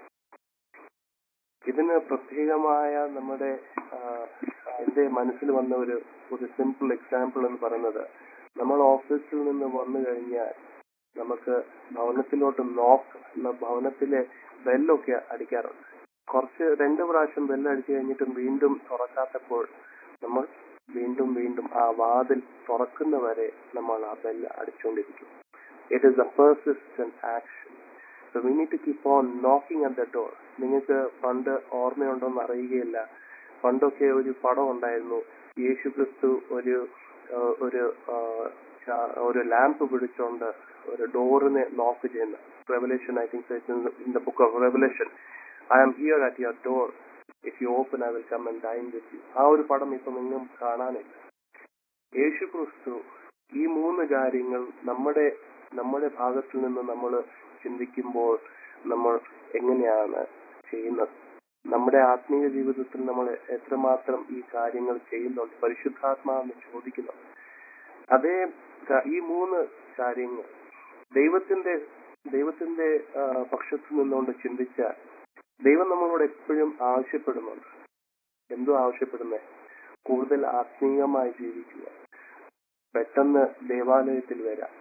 ഇതിന് പ്രത്യേകമായ നമ്മുടെ ആ, എന്റെ മനസ്സിൽ വന്ന ഒരു ഒരു സിമ്പിൾ എക്സാമ്പിൾ എന്ന് പറയുന്നത് നമ്മൾ ഓഫീസിൽ നിന്ന് വന്നു കഴിഞ്ഞാൽ നമുക്ക് ഭവനത്തിലോട്ട് നോക്ക് ഭവനത്തിലെ ബെല്ലൊക്കെ അടിക്കാറുണ്ട് കുറച്ച് രണ്ട് പ്രാവശ്യം ബെല്ലടിച്ചു കഴിഞ്ഞിട്ടും വീണ്ടും തുറക്കാത്തപ്പോൾ നമ്മൾ വീണ്ടും വീണ്ടും ആ വാതിൽ തുറക്കുന്നവരെ നമ്മൾ ആ ബെല്ല് അടിച്ചുകൊണ്ടിരിക്കും it is a persistent action so we need to keep on knocking at the door നിങ്ങൾക്ക് പണ്ട് ഓർമ്മയുണ്ടോന്ന് അറിയുകയില്ല പണ്ടൊക്കെ ഒരു പടം ഉണ്ടായിരുന്നു യേശു ക്രിസ്തു ഒരു ആ, ഒരു ആ, ചാ- ഒരു ലാമ്പ് പിടിച്ചോണ്ട് ഒരു ഡോറിനെ നോക്ക് ചെയ്യുന്ന revelation I think in the book of Revelation I am here at your door if you open I will come and dine with you ആ ഒരു പടം ഇപ്പം എങ്ങും കാണാനില്ല യേശു ക്രിസ്തു ഈ മൂന്ന് കാര്യങ്ങൾ നമ്മുടെ നമ്മുടെ ഭാഗത്തു നിന്ന് നമ്മൾ ചിന്തിക്കുമ്പോൾ നമ്മൾ എങ്ങനെയാണ് ചെയ്യുന്നത് നമ്മുടെ ആത്മീയ ജീവിതത്തിൽ നമ്മൾ എത്രമാത്രം ഈ കാര്യങ്ങൾ ചെയ്യുന്നുണ്ട് പരിശുദ്ധാത്മാവെന്ന് ചോദിക്കുന്നു അതേ ക- ഈ മൂന്ന് കാര്യങ്ങൾ ദൈവത്തിന്റെ ദൈവത്തിന്റെ ആ, പക്ഷത്തു നിന്നുകൊണ്ട് ചിന്തിച്ചാൽ ദൈവം നമ്മളോട് എപ്പോഴും ആവശ്യപ്പെടുന്നുണ്ട് എന്തോ ആവശ്യപ്പെടുന്നേ കൂടുതൽ ആത്മീയമായി ജീവിക്കുക പെട്ടെന്ന് ദേവാലയത്തിൽ വരാം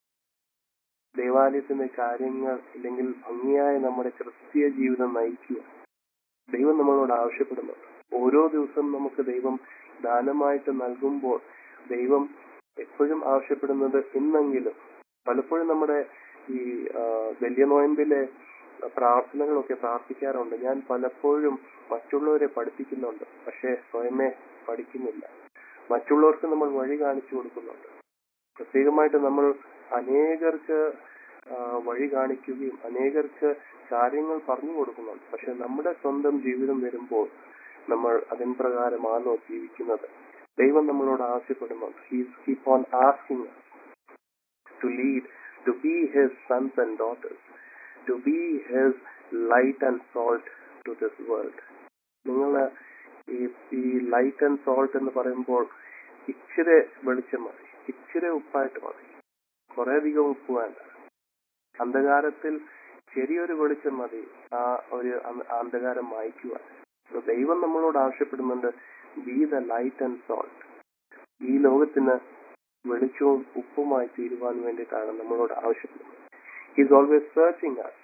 ദേവാലയത്തിന്റെ കാര്യങ്ങൾ അല്ലെങ്കിൽ ഭംഗിയായ നമ്മുടെ ക്രിസ്തീയ ജീവിതം നയിക്കുക ദൈവം നമ്മളോട് ആവശ്യപ്പെടുന്നുണ്ട് ഓരോ ദിവസം നമുക്ക് ദൈവം ദാനമായിട്ട് നൽകുമ്പോൾ ദൈവം എപ്പോഴും ആവശ്യപ്പെടുന്നത് ഇന്നെങ്കിലും പലപ്പോഴും നമ്മുടെ ഈ ആ, വലിയ നോയമ്പിലെ പ്രാർത്ഥനകളൊക്കെ പ്രാർത്ഥിക്കാറുണ്ട് ഞാൻ പലപ്പോഴും മറ്റുള്ളവരെ പഠിപ്പിക്കുന്നുണ്ട് പക്ഷേ സ്വയമേ പഠിക്കുന്നില്ല മറ്റുള്ളവർക്ക് നമ്മൾ വഴി കാണിച്ചു കൊടുക്കുന്നുണ്ട് പ്രത്യേകമായിട്ട് നമ്മൾ അനേകർക്ക് ആ, വഴി കാണിക്കുകയും അനേകർക്ക് കാര്യങ്ങൾ പറഞ്ഞു കൊടുക്കുന്നുണ്ട് പക്ഷെ നമ്മുടെ സ്വന്തം ജീവിതം വരുമ്പോൾ നമ്മൾ അതിൻ പ്രകാരമാണോ ജീവിക്കുന്നത് ദൈവം നമ്മളോട് ആവശ്യപ്പെടുന്നുണ്ട് he's keep on asking to lead, to be his sons and daughters, to be his light and salt to this world. നിങ്ങൾ ഈ ഈ ലൈറ്റ് ആൻഡ് സോൾട്ട് എന്ന് പറയുമ്പോൾ ഇച്ചിരി വെളിച്ചം മതി ഇച്ചിരി ഉപ്പായിട്ട് മതി കുറെ അധികം ഉപ്പ് വേണ്ട അന്ധകാരത്തിൽ ചെറിയൊരു വെളിച്ചം മതി ആ ഒരു അന്ധ- അന്ധകാരം മായ്ക്കുവാൻ So ദൈവം നമ്മളോട് ആവശ്യപ്പെടുന്നുണ്ട് be the light and salt ഈ ലോകത്തിന് വെളിച്ചവും ഉപ്പുമായി തീരുവാൻ വേണ്ടിയിട്ടാണ് നമ്മളോട് ആവശ്യപ്പെടുന്നത് ഈസ് ഓൾവേസ് സെർച്ചിങ് us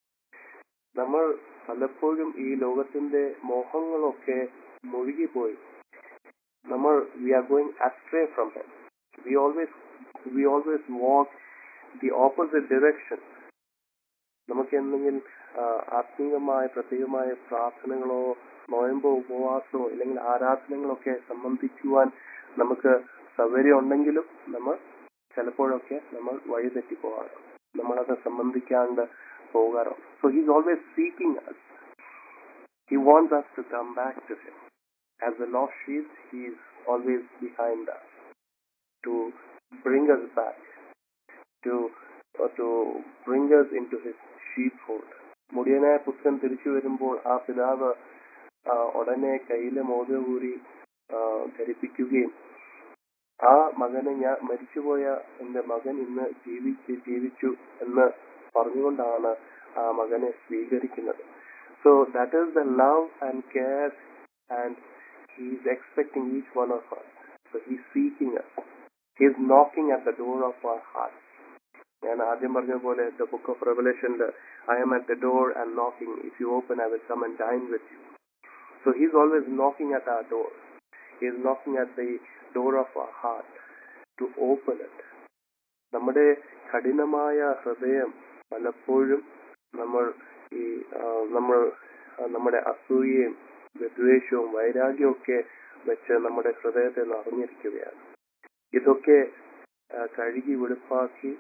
നമ്മൾ പലപ്പോഴും ഈ ലോകത്തിന്റെ മോഹങ്ങളൊക്കെ മുഴുകിപ്പോയി നമ്മൾ we are going astray from him we always we always walk the opposite direction നമുക്ക് എന്തെങ്കിലും ആ, ആത്മീയമായ പ്രത്യേകമായ പ്രാർത്ഥനകളോ നോയമ്പോ ഉപവാസമോ അല്ലെങ്കിൽ ആരാധനകളൊക്കെ സംബന്ധിക്കുവാൻ നമുക്ക് സൗകര്യം ഉണ്ടെങ്കിലും നമ്മൾ ചിലപ്പോഴൊക്കെ നമ്മൾ വഴിതെറ്റി പോകാറുണ്ട് നമ്മളത് സംബന്ധിക്കാണ്ട് പോകാറുണ്ട് so he's always seeking us he wants us to come back to him as the lost sheep he is always behind us to bring us back to uh, to bring us into his sheepfold മുടിയനായ പുത്രൻ തിരിച്ചു വരുമ്പോൾ ആ പിതാവ് ആ, ഉടനെ കയ്യിലെ മോദകൂരി ധരിപ്പിക്കുകയും ആ മകനെ ഞാൻ മരിച്ചുപോയ എന്റെ മകൻ ഇന്ന് ജീവിച്ച് ജീവിച്ചു എന്ന് പറഞ്ഞുകൊണ്ടാണ് ആ മകനെ സ്വീകരിക്കുന്നത് so that is the love and care and he is expecting each one of us so he seeking us he is knocking at the door of our heart ഞാൻ ആദ്യം പറഞ്ഞ പോലെ ദ ബുക്ക് ഓഫ് റെവലേഷനിൽ I am at the door and knocking if you open I will come and dine with you so he is always knocking at a door he is knocking at the door of our heart to open it നമ്മുടെ കഠിനമായ ഹൃദയം പലപ്പോഴും നമ്മൾ ഈ ആ, നമ്മൾ ആ, നമ്മുടെ അസൂയയും വിദ്വേഷവും വൈരാഗ്യവും ഒക്കെ വെച്ച് നമ്മുടെ ഹൃദയത്തെ നിറഞ്ഞിരിക്കുകയാണ് ഇതൊക്കെ ആ, കഴുകി വെളുപ്പാക്കി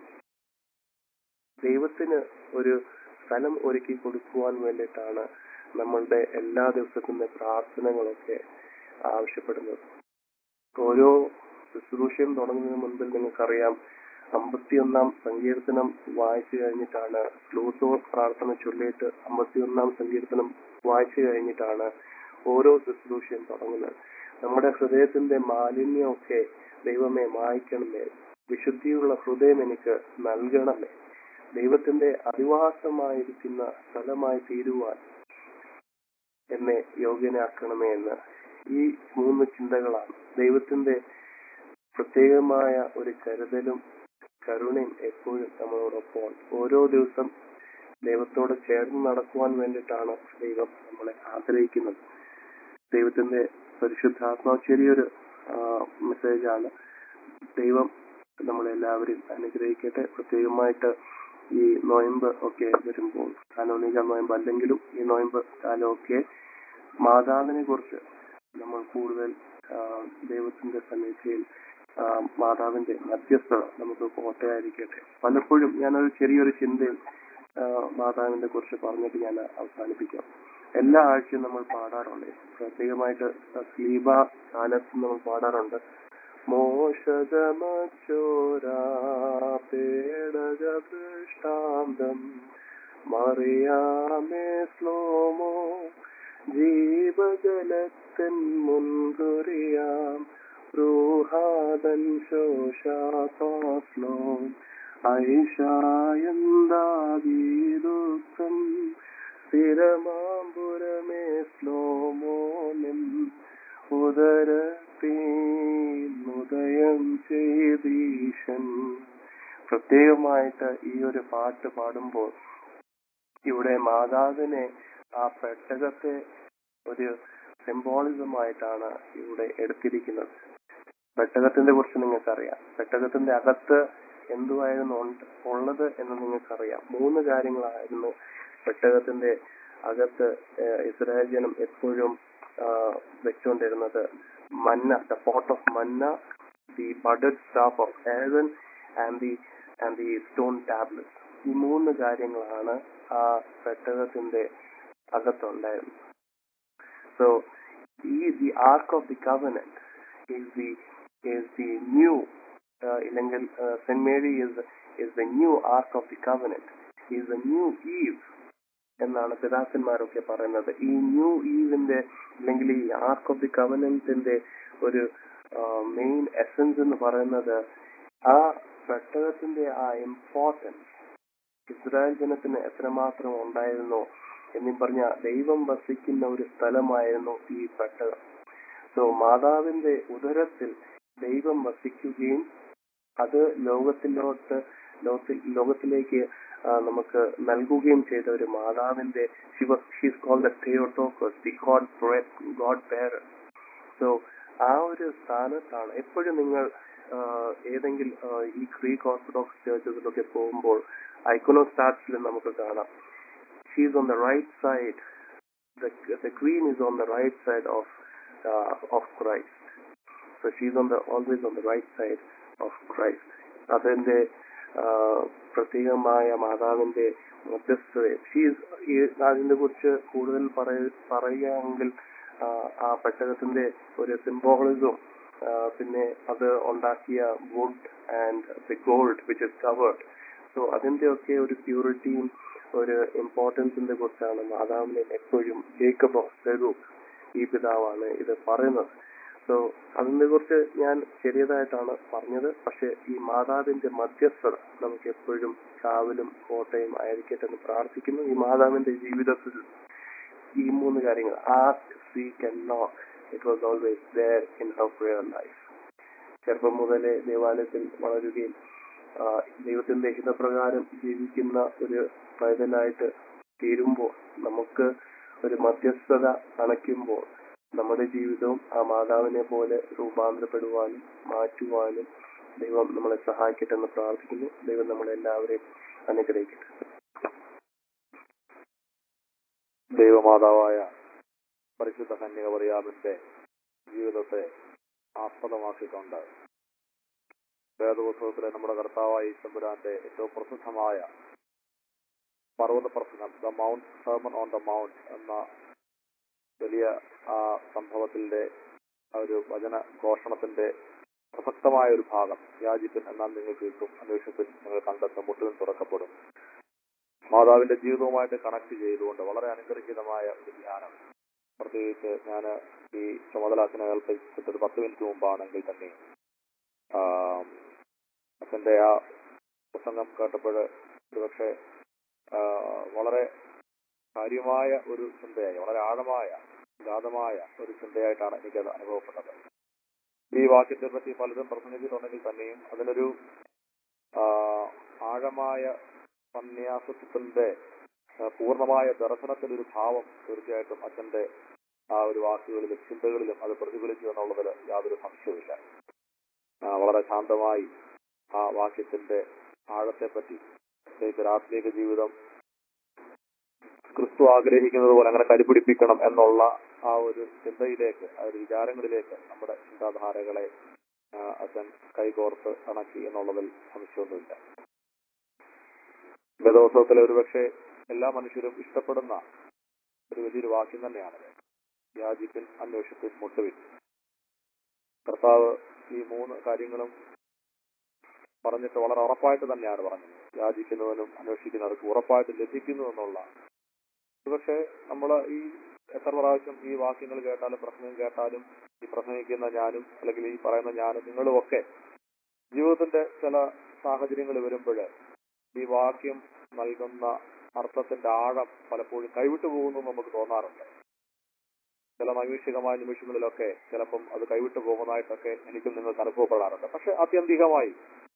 ദൈവത്തിന് ഒരു സ്ഥലം ഒരുക്കി കൊടുക്കുവാൻ വേണ്ടിയിട്ടാണ് നമ്മളുടെ എല്ലാ ദിവസത്തിന്റെ പ്രാർത്ഥനകളൊക്കെ ആവശ്യപ്പെടുന്നത് ഓരോ ശുശ്രൂഷയും തുടങ്ങുന്നതിന് മുൻപിൽ നിങ്ങൾക്കറിയാം അമ്പത്തിയൊന്നാം സങ്കീർത്തനം വായിച്ചു കഴിഞ്ഞിട്ടാണ് സ്ലൂത്തോ പ്രാർത്ഥന ചൊല്ലിയിട്ട് അമ്പത്തിയൊന്നാം സങ്കീർത്തനം വായിച്ചു കഴിഞ്ഞിട്ടാണ് ഓരോ ശുശ്രൂഷയും തുടങ്ങുന്നത് നമ്മുടെ ഹൃദയത്തിന്റെ മാലിന്യമൊക്കെ ദൈവമേ മായ്ക്കണമേ വിശുദ്ധിയുള്ള ഹൃദയം എനിക്ക് നൽകണമേ ദൈവത്തിന്റെ അധിവാസമായിരിക്കുന്ന സ്ഥലമായി തീരുവാൻ എന്നെ യോഗ്യനാക്കണമേ എന്ന് ഈ മൂന്ന് ചിന്തകളാണ് ദൈവത്തിന്റെ പ്രത്യേകമായ ഒരു കരുതലും കരുണയും എപ്പോഴും നമ്മളോടൊപ്പം ഓരോ ദിവസം ദൈവത്തോട് ചേർന്ന് നടക്കുവാൻ വേണ്ടിയിട്ടാണ് ദൈവം നമ്മളെ ആഗ്രഹിക്കുന്നത് ദൈവത്തിന്റെ പരിശുദ്ധാത്മാവ് ചെറിയൊരു മെസ്സേജാണ് ദൈവം നമ്മളെല്ലാവരും അനുഗ്രഹിക്കട്ടെ പ്രത്യേകമായിട്ട് ഈ നോയമ്പ് ഒക്കെ വരുമ്പോൾ കാനോനിക നോയമ്പ് അല്ലെങ്കിലും ഈ നോയമ്പ് കാലമൊക്കെ മാതാവിനെ കുറിച്ച് നമ്മൾ കൂടുതൽ ആ, ദൈവത്തിന്റെ സന്നിധിയിൽ ആ, മാതാവിന്റെ മധ്യസ്ഥത നമുക്ക് കോട്ടയായിരിക്കട്ടെ പലപ്പോഴും ഞാനൊരു ചെറിയൊരു ചിന്തയിൽ ആ, മാതാവിനെ കുറിച്ച് പറഞ്ഞിട്ട് ഞാൻ അവസാനിപ്പിക്കാം എല്ലാ ആഴ്ചയും നമ്മൾ പാടാറുണ്ട് പ്രത്യേകമായിട്ട് സ്ലീബ കാലത്ത് നമ്മൾ പാടാറുണ്ട് മോഷകമച്ചോരാ പേടക ദൃഷ്ടാന്തം മറിയാമേ സ്ലോമോ ജീവജലത്തിൻ മുൻകുറിയാം ൂഹാദൻ ശോഷാസ്ലോ ഐഷായന്താവീദുക്കം സ്ഥിരമാമ്പുരമേ സ്ലോമോനും ഉദരത്തീനുദയം ചെയ്തീശൻ പ്രത്യേകമായിട്ട് ഈ ഒരു പാട്ട് പാടുമ്പോൾ ഇവിടെ മാതാവിനെ ആ പെട്ടകത്തെ ഒരു സിംബോളിസം ആയിട്ടാണ് ഇവിടെ എടുത്തിരിക്കുന്നത് പെട്ടകത്തിന്റെ കുറിച്ച് നിങ്ങൾക്കറിയാം പെട്ടകത്തിന്റെ അകത്ത് എന്തുവായിരുന്നു ഉണ്ട്- ഉള്ളത് എന്ന് നിങ്ങൾക്കറിയാം മൂന്ന് കാര്യങ്ങളായിരുന്നു പെട്ടകത്തിന്റെ അകത്ത് ഏഹ്, ഇസ്രായേൽ ജനം എപ്പോഴും ആഹ്, വെച്ചുകൊണ്ടിരുന്നത് manna the pot of manna the budded staff of Aaron and the and the stone tablet ഈ മൂന്ന് കാര്യങ്ങളാണ് ആ പെട്ടകത്തിന്റെ അകത്തുണ്ടായിരുന്നത് സോ ഈ the ark of the covenant is the is the new uh, ഇല്ലെങ്കിൽ saint Mary is is the new ark of the covenant is the new eve എന്നാണ് പിതാക്കന്മാരൊക്കെ പറയുന്നത് ഈ ന്യൂ ഈവിന്റെ അല്ലെങ്കിൽ ഈ ആർക്ക് ഓഫ് ദി കവനന്റിന്റെ ഒരു മെയിൻ എസൻസ് എന്ന് പറയുന്നത് ആ പെട്ടകത്തിന്റെ ആ ഇമ്പോർട്ടൻസ് ഇസ്രായേൽ ജനത്തിന് എത്രമാത്രം ഉണ്ടായിരുന്നോ എന്നും പറഞ്ഞ ദൈവം വസിക്കുന്ന ഒരു സ്ഥലമായിരുന്നു ഈ പെട്ടകം സോ മാതാവിന്റെ ഉദരത്തിൽ ദൈവം വസിക്കുകയും അത് ലോകത്തിലോട്ട് ലോകത്തിൽ ലോകത്തിലേക്ക് ആ, നമുക്ക് നൽകുകയും ചെയ്ത ഒരു മാതാവിന്റെ she's call the Theotokos the God God bearer so ആ ഒരു സ്ഥാനത്താണ് എപ്പോഴും നിങ്ങൾ ആ, ഏതെങ്കിലും ആ, ഈ ഗ്രീക്ക് ഓർത്തഡോക്സ് ചേർച്ചസിലൊക്കെ പോകുമ്പോൾ ഐക്കോണോസ്റ്റാറ്റ്സിൽ നമുക്ക് കാണാം she's on the right side the queen is on the right side of uh, of Christ. So she's on the always on the right side of Christ. അതിന്റെ ആ, പ്രത്യേകമായ മാതാവിന്റെ മധ്യസ്ഥത ഷീസ് ഈ അതിനെ കുറിച്ച് കൂടുതൽ പറയ- പറയുകയാണെങ്കിൽ ആ, ആ പെട്ടകത്തിന്റെ ഒരു സിംബോളിസം പിന്നെ അത് ഉണ്ടാക്കിയ wood and the gold which is covered so അതിന്റെയൊക്കെ ഒരു പ്യൂരിറ്റിയും ഒരു ഇമ്പോർട്ടൻസിനെ കുറിച്ചാണ് മാതാവിനെ എപ്പോഴും ജേക്കബ് ഓഫ് സെറൂക്ക് ഈ പിതാവാണ് ഇത് പറയുന്നത് സോ അതിനെ കുറിച്ച് ഞാൻ ചെറിയതായിട്ടാണ് പറഞ്ഞത് പക്ഷെ ഈ മാതാവിന്റെ മധ്യസ്ഥത നമുക്ക് എപ്പോഴും കാവലും കോട്ടയും ആയിരിക്കട്ടെ എന്ന് പ്രാർത്ഥിക്കുന്നു ഈ മാതാവിന്റെ ജീവിതത്തിൽ ഈ മൂന്ന് കാര്യങ്ങൾ ask seek and knock it was always there in her prayer life ചെറുപ്പം മുതലേ ദേവാലയത്തിൽ വളരുകയും ആ, ദൈവത്തിന്റെ ഹിതപ്രകാരം ജീവിക്കുന്ന ഒരു പൈതലായിട്ട് തീരുമ്പോൾ നമുക്ക് ഒരു മധ്യസ്ഥത അണയ്ക്കുമ്പോൾ നമ്മുടെ ജീവിതവും ആ മാതാവിനെ പോലെ രൂപാന്തരപ്പെടുവാനും മാറ്റുവാനും ദൈവം നമ്മളെ സഹായിക്കട്ടെ എന്ന് പ്രാർത്ഥിക്കുന്നു ദൈവം നമ്മളെല്ലാവരെയും അനുഗ്രഹിക്കട്ടെ ദൈവമാതാവായ പരിശുദ്ധ കന്യക മറിയാമിന്റെ ജീവിതത്തെ ആസ്പദമാക്കിക്കൊണ്ട് വേദപുസ്തകത്തിലെ നമ്മുടെ കർത്താവായ ഈശ്വരാന്റെ ഏറ്റവും പ്രസിദ്ധമായ പർവ്വത പ്രസംഗം the mount sermon on the mount എന്ന വലിയ ആ സംഭവത്തിന്റെ ആ ഒരു വചന ഘോഷണത്തിന്റെ പ്രസക്തമായ ഒരു ഭാഗം യാചിപ്പിൻ എന്നാൽ നിങ്ങൾക്ക് കിട്ടും അന്വേഷിപ്പിൻ നിങ്ങൾ കണ്ടെത്തും മുട്ടിലും തുറക്കപ്പെടും മാതാവിന്റെ ജീവിതവുമായിട്ട് കണക്ട് ചെയ്തുകൊണ്ട് വളരെ അനുഗ്രഹീതമായ ഒരു ധ്യാനം പ്രത്യേകിച്ച് ഞാൻ ഈ ചുമതല അച്ഛനെ ഏൽപ്പിച്ചിട്ട് ഒരു പത്ത് മിനിറ്റ് മുമ്പാണെങ്കിൽ തന്നെ അച്ഛന്റെ ആ പ്രസംഗം കേട്ടപ്പോൾ ഒരുപക്ഷെ ആ, വളരെ കാര്യമായ ഒരു ചിന്തയായി വളരെ ആഴമായ ഗാധമായ ഒരു ചിന്തയായിട്ടാണ് എനിക്കത് അനുഭവപ്പെട്ടത് ഈ വാക്യത്തെ പറ്റി പലരും പ്രസംഗിച്ചിട്ടുണ്ടെങ്കിൽ തന്നെയും അതിനൊരു ആ, ആഴമായ സന്യാസത്തിന്റെ ആ, പൂർണ്ണമായ ദർശനത്തിന്റെ ഒരു ഭാവം തീർച്ചയായിട്ടും അച്ഛന്റെ ആ ഒരു വാക്കുകളിലും ചിന്തകളിലും അത് പ്രതിഫലിച്ചു എന്നുള്ളതിൽ യാതൊരു സംശയവുമില്ല ആ, വളരെ ശാന്തമായി ആ വാക്യത്തിന്റെ ആഴത്തെപ്പറ്റി പ്രത്യേകിച്ച് ഒരു ആത്മീക ജീവിതം ക്രിസ്തു ആഗ്രഹിക്കുന്നത് പോലെ അങ്ങനെ കരുപിടിപ്പിക്കണം എന്നുള്ള ആ ഒരു ചിന്തയിലേക്ക് ആ ഒരു വിചാരങ്ങളിലേക്ക് നമ്മുടെ ചിന്താധാരകളെ ആ, അച്ഛൻ കൈകോർത്ത് ഇണക്കി എന്നുള്ളതിൽ സംശയമൊന്നുമില്ല വേദോത്സവത്തിലെ ഒരുപക്ഷെ എല്ലാ മനുഷ്യരും ഇഷ്ടപ്പെടുന്ന ഒരു വലിയൊരു വാക്യം തന്നെയാണത് യാചിപ്പിൻ അന്വേഷിപ്പിൻ മുട്ടുവിൻ കർത്താവ് ഈ മൂന്ന് കാര്യങ്ങളും പറഞ്ഞിട്ട് വളരെ ഉറപ്പായിട്ട് തന്നെയാണ് പറഞ്ഞത് യാചിക്കുന്നവനും അന്വേഷിക്കുന്നവർക്കും ഉറപ്പായിട്ട് ലഭിക്കുന്നു എന്നുള്ള പക്ഷേ നമ്മൾ ഈ എത്ര പ്രാവശ്യം ഈ വാക്യങ്ങൾ കേട്ടാലും പ്രസംഗം കേട്ടാലും ഈ പ്രസംഗിക്കുന്ന ഞാനും അല്ലെങ്കിൽ ഈ പറയുന്ന ഞാനും നിങ്ങളും ഒക്കെ ജീവിതത്തിന്റെ ചില സാഹചര്യങ്ങൾ വരുമ്പോൾ ഈ വാക്യം നൽകുന്ന അർത്ഥത്തിന്റെ ആഴം പലപ്പോഴും കൈവിട്ടു പോകുന്നു എന്ന് നമുക്ക് തോന്നാറുണ്ട് ചില നൈമിഷികമായ നിമിഷങ്ങളിലൊക്കെ ചിലപ്പം അത് കൈവിട്ടു പോകുന്നതായിട്ടൊക്കെ എനിക്കും നിങ്ങൾക്ക് അനുഭവപ്പെടാറുണ്ട് പക്ഷെ ആത്യന്തികമായി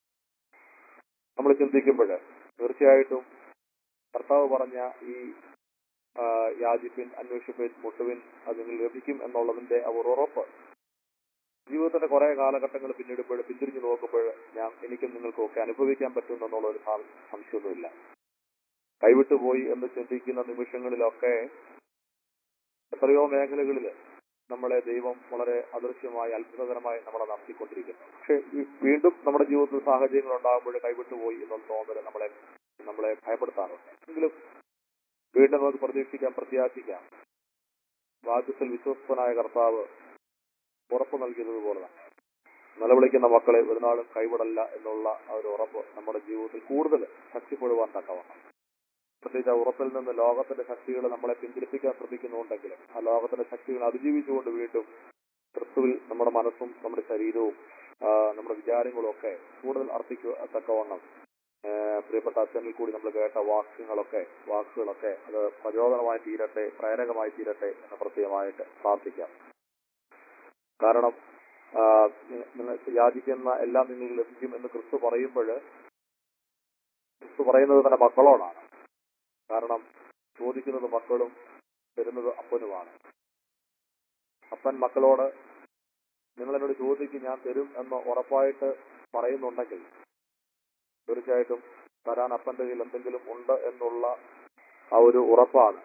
നമ്മൾ ചിന്തിക്കുമ്പോൾ തീർച്ചയായിട്ടും കർത്താവ് പറഞ്ഞ ഈ ആ, യാചിപ്പിൻ അന്വേഷിപ്പിൻ മുട്ടുവിൻ അത് നിങ്ങൾ ലഭിക്കും എന്നുള്ളതിന്റെ ആ ഒരു ഉറപ്പ് ജീവിതത്തിന്റെ കുറെ കാലഘട്ടങ്ങൾ പിന്നിടുമ്പോൾ പിന്തിരിഞ്ഞു നോക്കുമ്പോൾ ഞാൻ എനിക്കും നിങ്ങൾക്കും ഒക്കെ അനുഭവിക്കാൻ പറ്റും എന്നുള്ള ഒരു ഭാ- സംശയമൊന്നുമില്ല കൈവിട്ടുപോയി എന്ന് ചിന്തിക്കുന്ന നിമിഷങ്ങളിലൊക്കെ എത്രയോ മേഖലകളിൽ നമ്മളെ ദൈവം വളരെ അദൃശ്യമായി അത്ഭുതകരമായി നമ്മളെ നടത്തിക്കൊണ്ടിരിക്കുന്നു പക്ഷെ ഈ- വീണ്ടും നമ്മുടെ ജീവിതത്തിൽ സാഹചര്യങ്ങൾ ഉണ്ടാകുമ്പോൾ കൈവിട്ടുപോയി എന്നുള്ള തോന്നൽ നമ്മളെ നമ്മളെ ഭയപ്പെടുത്താറുണ്ട് എങ്കിലും വീണ്ടും നമുക്ക് പ്രതീക്ഷിക്കാം പ്രത്യാശിക്കാം വാക്യത്തിൽ വിശ്വസ്തനായ കർത്താവ് ഉറപ്പ് നൽകിയതുപോലെ തന്നെ നിലവിളിക്കുന്ന മക്കളെ ഒരു നാളും കൈവിടല്ല എന്നുള്ള ആ ഒരു ഉറപ്പ് നമ്മുടെ ജീവിതത്തിൽ കൂടുതൽ ശക്തിപ്പെടുവാൻ തക്കവണ്ണം പ്രത്യേകിച്ച് ആ ഉറപ്പിൽ നിന്ന് ലോകത്തിന്റെ ശക്തികൾ നമ്മളെ പിന്തിരിപ്പിക്കാൻ ശ്രമിക്കുന്നുണ്ടെങ്കിലും ആ ലോകത്തിന്റെ ശക്തികൾ അതിജീവിച്ചുകൊണ്ട് വീണ്ടും ക്രിസ്തുവിൽ നമ്മുടെ മനസ്സും നമ്മുടെ ശരീരവും ആ, നമ്മുടെ വിചാരങ്ങളും ഒക്കെ കൂടുതൽ അർപ്പിക്കുക തക്കവണ്ണം ആ, പ്രിയപ്പെട്ട അച്ഛനിൽ കൂടി നമ്മൾ കേട്ട വാക്യങ്ങളൊക്കെ വാക്കുകളൊക്കെ അത് പ്രചോദനമായി തീരട്ടെ പ്രേരകമായി തീരട്ടെ എന്ന് പ്രത്യേകമായിട്ട് പ്രാർത്ഥിക്കാം കാരണം ആ, നി- നിങ്ങൾ യാചിക്കുന്ന എല്ലാം നിങ്ങൾക്ക് ലഭിക്കും എന്ന് ക്രിസ്തു പറയുമ്പോൾ ക്രിസ്തു പറയുന്നത് തന്നെ മക്കളോടാണ് കാരണം ചോദിക്കുന്നത് മക്കളും തരുന്നത് അപ്പനുമാണ് അപ്പൻ മക്കളോട് നിങ്ങൾ എന്നോട് ചോദിക്കും ഞാൻ തരും എന്ന് ഉറപ്പായിട്ട് പറയുന്നുണ്ടെങ്കിൽ തീർച്ചയായിട്ടും തരാൻ അപ്പന്റെ കയ്യിൽ എന്തെങ്കിലും ഉണ്ട് എന്നുള്ള ആ ഒരു ഉറപ്പാണ്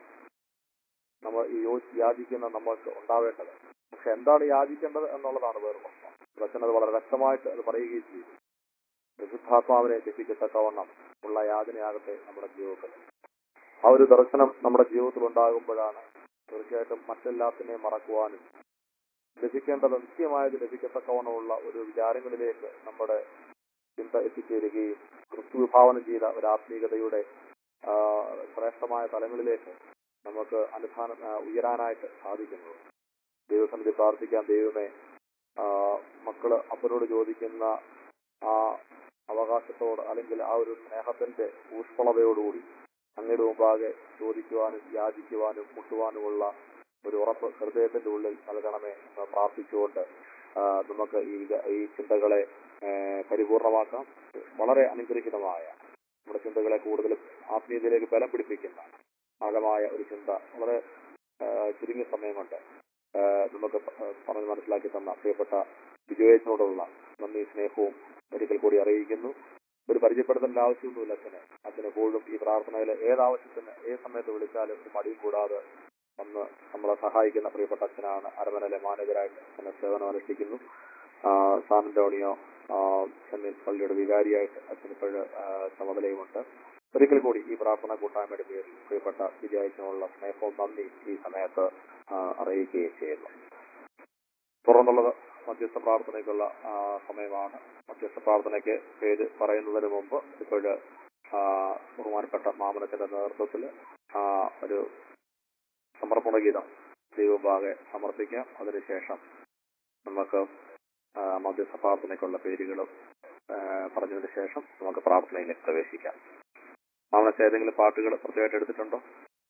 നമ്മൾ ഈ യോ- യാചിക്കുന്ന നമ്മൾക്ക് ഉണ്ടാവേണ്ടത് പക്ഷെ എന്താണ് യാചിക്കേണ്ടത് എന്നുള്ളതാണ് വേറെ പ്രശ്നം അച്ഛൻ അത് വളരെ വ്യക്തമായിട്ട് അത് പറയുകയും ചെയ്തു വിശുദ്ധാത്മാവിനെ ലഭിക്കത്തക്കവണ്ണം ഉള്ള യാതനയാകട്ടെ നമ്മുടെ ജീവിതത്തിൽ ആ ഒരു ദർശനം നമ്മുടെ ജീവിതത്തിൽ ഉണ്ടാകുമ്പോഴാണ് തീർച്ചയായിട്ടും മറ്റെല്ലാത്തിനെയും മറക്കുവാനും ലഭിക്കേണ്ടത് നിത്യമായത് ലഭിക്കത്തക്കവണ്ണമുള്ള ഒരു വിചാരങ്ങളിലേക്ക് നമ്മുടെ ചിന്ത എത്തിച്ചേരുകയും ക്രിസ്തു വിഭാവനം ചെയ്ത ഒരു ആത്മീയതയുടെ ആ, ശ്രേഷ്ഠമായ തലങ്ങളിലേക്ക് നമുക്ക് അനുധാന ആ, ഉയരാനായിട്ട് സാധിക്കുന്നത് ദൈവസമിതി പ്രാർത്ഥിക്കാൻ ദൈവമേ ആ, മക്കള് അപ്പനോട് ചോദിക്കുന്ന ആ അവകാശത്തോട് അല്ലെങ്കിൽ ആ ഒരു സ്നേഹത്തിന്റെ ഊഷ്മളതയോടുകൂടി അങ്ങയുടെ മുമ്പാകെ ചോദിക്കുവാനും യാചിക്കുവാനും മുട്ടുവാനുമുള്ള ഒരു ഉറപ്പ് ഹൃദയത്തിന്റെ ഉള്ളിൽ നൽകണമേ എന്ന് പ്രാർത്ഥിച്ചുകൊണ്ട് ആ, നമുക്ക് ഈ വിച- ഈ ചിന്തകളെ ഏ, പരിപൂർണമാക്കാം വളരെ അനുഗ്രഹിതമായ നമ്മുടെ ചിന്തകളെ കൂടുതലും ആത്മീയതയിലേക്ക് ബലം പിടിപ്പിക്കുന്ന ആഴമായ ഒരു ചിന്ത വളരെ ആ, ചുരുങ്ങിയ സമയം കൊണ്ട് ആ, നമുക്ക് പ- പറഞ്ഞ് മനസ്സിലാക്കി തന്ന പ്രിയപ്പെട്ട വിജയത്തിനോടുള്ള നന്ദി സ്നേഹവും ഒരിക്കൽ കൂടി അറിയിക്കുന്നു ഒരു പരിചയപ്പെടുത്തേണ്ട ആവശ്യമൊന്നുമില്ല അച്ഛന് അച്ഛന് എപ്പോഴും ഈ പ്രാർത്ഥനയിൽ ഏതാവശ്യത്തിന് ഏത് സമയത്ത് വിളിച്ചാലും ഒരു മടിയും കൂടാതെ വന്ന് നമ്മളെ സഹായിക്കുന്ന പ്രിയപ്പെട്ട അച്ഛനാണ് അരമനയിലെ മാനേജരായിട്ട് അച്ഛനെ സേവനം അനുഷ്ഠിക്കുന്നു ആ, സാൻ അന്റോണിയോ ആ, ചെന്നൈ പള്ളിയുടെ വികാരിയായിട്ട് അച്ഛന് ഇപ്പോഴ് ചുമതലയുമുണ്ട് ഒരിക്കൽ കൂടി ഈ പ്രാർത്ഥന കൂട്ടായ്മയുടെ പേരിൽ പ്രിയപ്പെട്ട വിജയത്തിനുള്ള സ്നേഹവും നന്ദി ഈ സമയത്ത് ആ, അറിയിക്കുകയും ചെയ്യുന്നു തുടർന്നുള്ളത് മധ്യസ്ഥ പ്രാർത്ഥനയ്ക്കുള്ള ആ, സമയമാണ് മധ്യസ്ഥ പ്രാർത്ഥനയ്ക്ക് പേര് പറയുന്നതിന് മുമ്പ് ഇപ്പോഴ് ബഹുമാനപ്പെട്ട മാമനത്തിന്റെ നേതൃത്വത്തിൽ ആ, ഒരു സമർപ്പണ ഗീതം ദൈവഭാഗെ സമർപ്പിക്കാം അതിനുശേഷം നമുക്ക് ആ, മധ്യസ്ഥ പ്രാർത്ഥനയ്ക്കുള്ള പേരുകളും ആ, പറഞ്ഞതിന് ശേഷം നമുക്ക് പ്രാർത്ഥനയിലേക്ക് പ്രവേശിക്കാം മാമനത്തെ ഏതെങ്കിലും പാട്ടുകൾ പ്രത്യേകമായിട്ട് എടുത്തിട്ടുണ്ടോ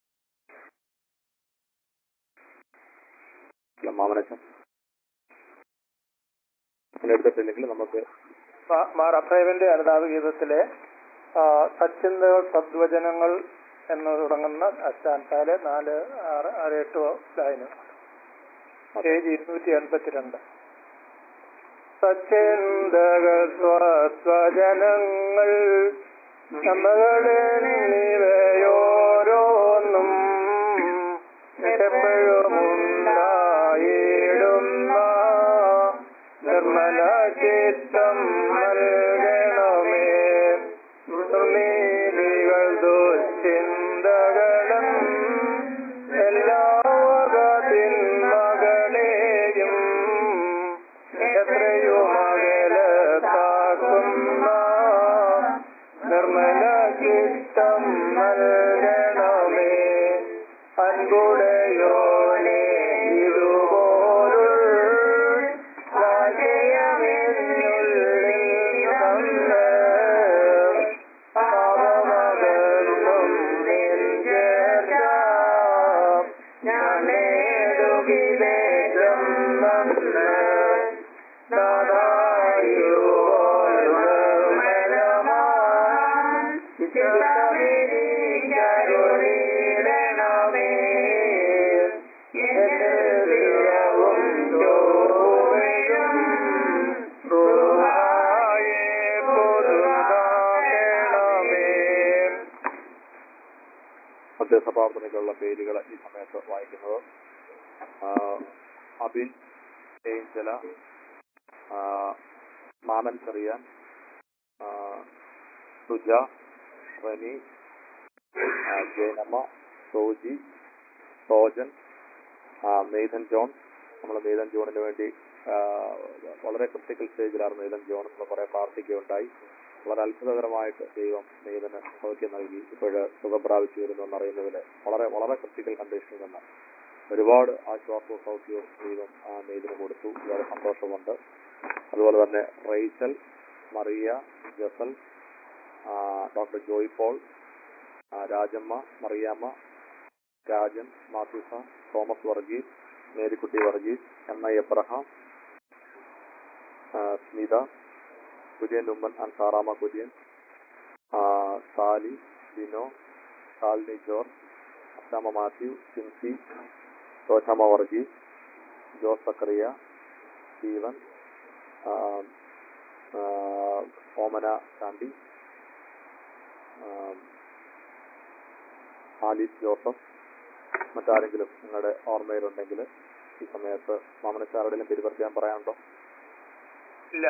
ഇല്ല, മാമനച്ചൻ അങ്ങനെ എടുത്തിട്ടില്ലെങ്കിൽ നമുക്ക് മാ- മാർ അഫ്രൈമിന്റെ അനുതാപ ഗീതത്തിലെ ആ, സച്ചിന്തകൾ സദ്വചനങ്ങൾ എന്ന് തുടങ്ങുന്ന അസ്ഥാനത്താല് നാല് ആറ് ആറ് എട്ട് ലൈന് പേജ് ഇരുന്നൂറ്റി എൺപത്തിരണ്ട് സച്ചിന്തകൾ സ്വസ്വജനങ്ങൾ നമ്മകളിവയോരോന്നും എപ്പോഴും ഉണ്ടായിടുന്ന നിർമ്മല ചിത്തം നൽകണമേ നീതികൾ ദുശ്ചിന്തകളും എല്ലാ തിന്മകളെയും എത്രയും അകലത്താക്കുന്ന നിർമ്മല ചിത്തം നൽകണമേ അൻപുടയോനെ ഇതുപോലുള്ള ആശയമെന്നുള്ളിൽ തന്ന് പാപമകന്നും നെഞ്ചേർക്കാം ഞാനേതുകിലേറ്റം വന്ന് കരുണീടണമേ എന്റെ ദിനവും ചോവയും റുഹായെ പൊതുതാകണമേ മധ്യസ്ഥ പ്രാർത്ഥനയ്ക്കുള്ള പേരുകൾ ഈ സമയത്ത് വായിക്കുന്നത് ആ, അബിൻ ഏഞ്ചല ആ, മാമൻ ചെറിയാൻ ആ, സുജ റനി ആ, ജയനമ്മ സോജി സോജൻ ആ, മെയ്തൻ ജോൺ നമ്മൾ മെയ്തൻ ജോണിന് വേണ്ടി ആ, വളരെ ക്രിട്ടിക്കൽ സ്റ്റേജിലായിരുന്നു മെയ്തൻ ജോൺ നമ്മൾ കുറെ പ്രാർത്ഥിക്കുകയുണ്ടായി വളരെ അത്ഭുതകരമായിട്ട് ദൈവം മെയ്തന് സൗഖ്യം നൽകി ഇപ്പോഴ് സുഖം പ്രാപിച്ചു വരുന്നു എന്നറിയുന്നതിൽ വളരെ വളരെ ക്രിട്ടിക്കൽ കണ്ടീഷനിൽ നിന്ന് ഒരുപാട് ആശ്വാസവും സൗഖ്യവും ദൈവം ആ മെയ്തിന് കൊടുത്തു വളരെ സന്തോഷമുണ്ട് അതുപോലെ തന്നെ റേച്ചൽ മറിയ ജസൽ ആ, ഡോക്ടർ ജോയ് പോൾ ആ, രാജമ്മ മറിയാമ്മ രാജൻ മാത്യുസ തോമസ് വർഗീസ് മേരിക്കുട്ടി വർഗീസ് എം ഐ എബ്രഹാം ആ, സ്മിത കുര്യൻ ഉമ്മൻ ആൻഡ് സാറാമ കുര്യൻ ആ, സാലി ഡിനോ ഷാലിനി ജോർജ് അച്ചാമ്മ മാത്യു സിൻസി റോഷാമ്മ വർഗീസ് ജോസ് സക്കറിയ സ്റ്റീവൻ ആ, ആ, ഓമന ചാണ്ടി ആ, ആലിസ് ജോസഫ് മറ്റാരെങ്കിലും നിങ്ങളുടെ ഓർമ്മയിലുണ്ടെങ്കിൽ ഈ സമയത്ത് മാമനച്ചാരുടെയും പെരുവർത്തിയാൻ പറയാനുണ്ടോ ഇല്ല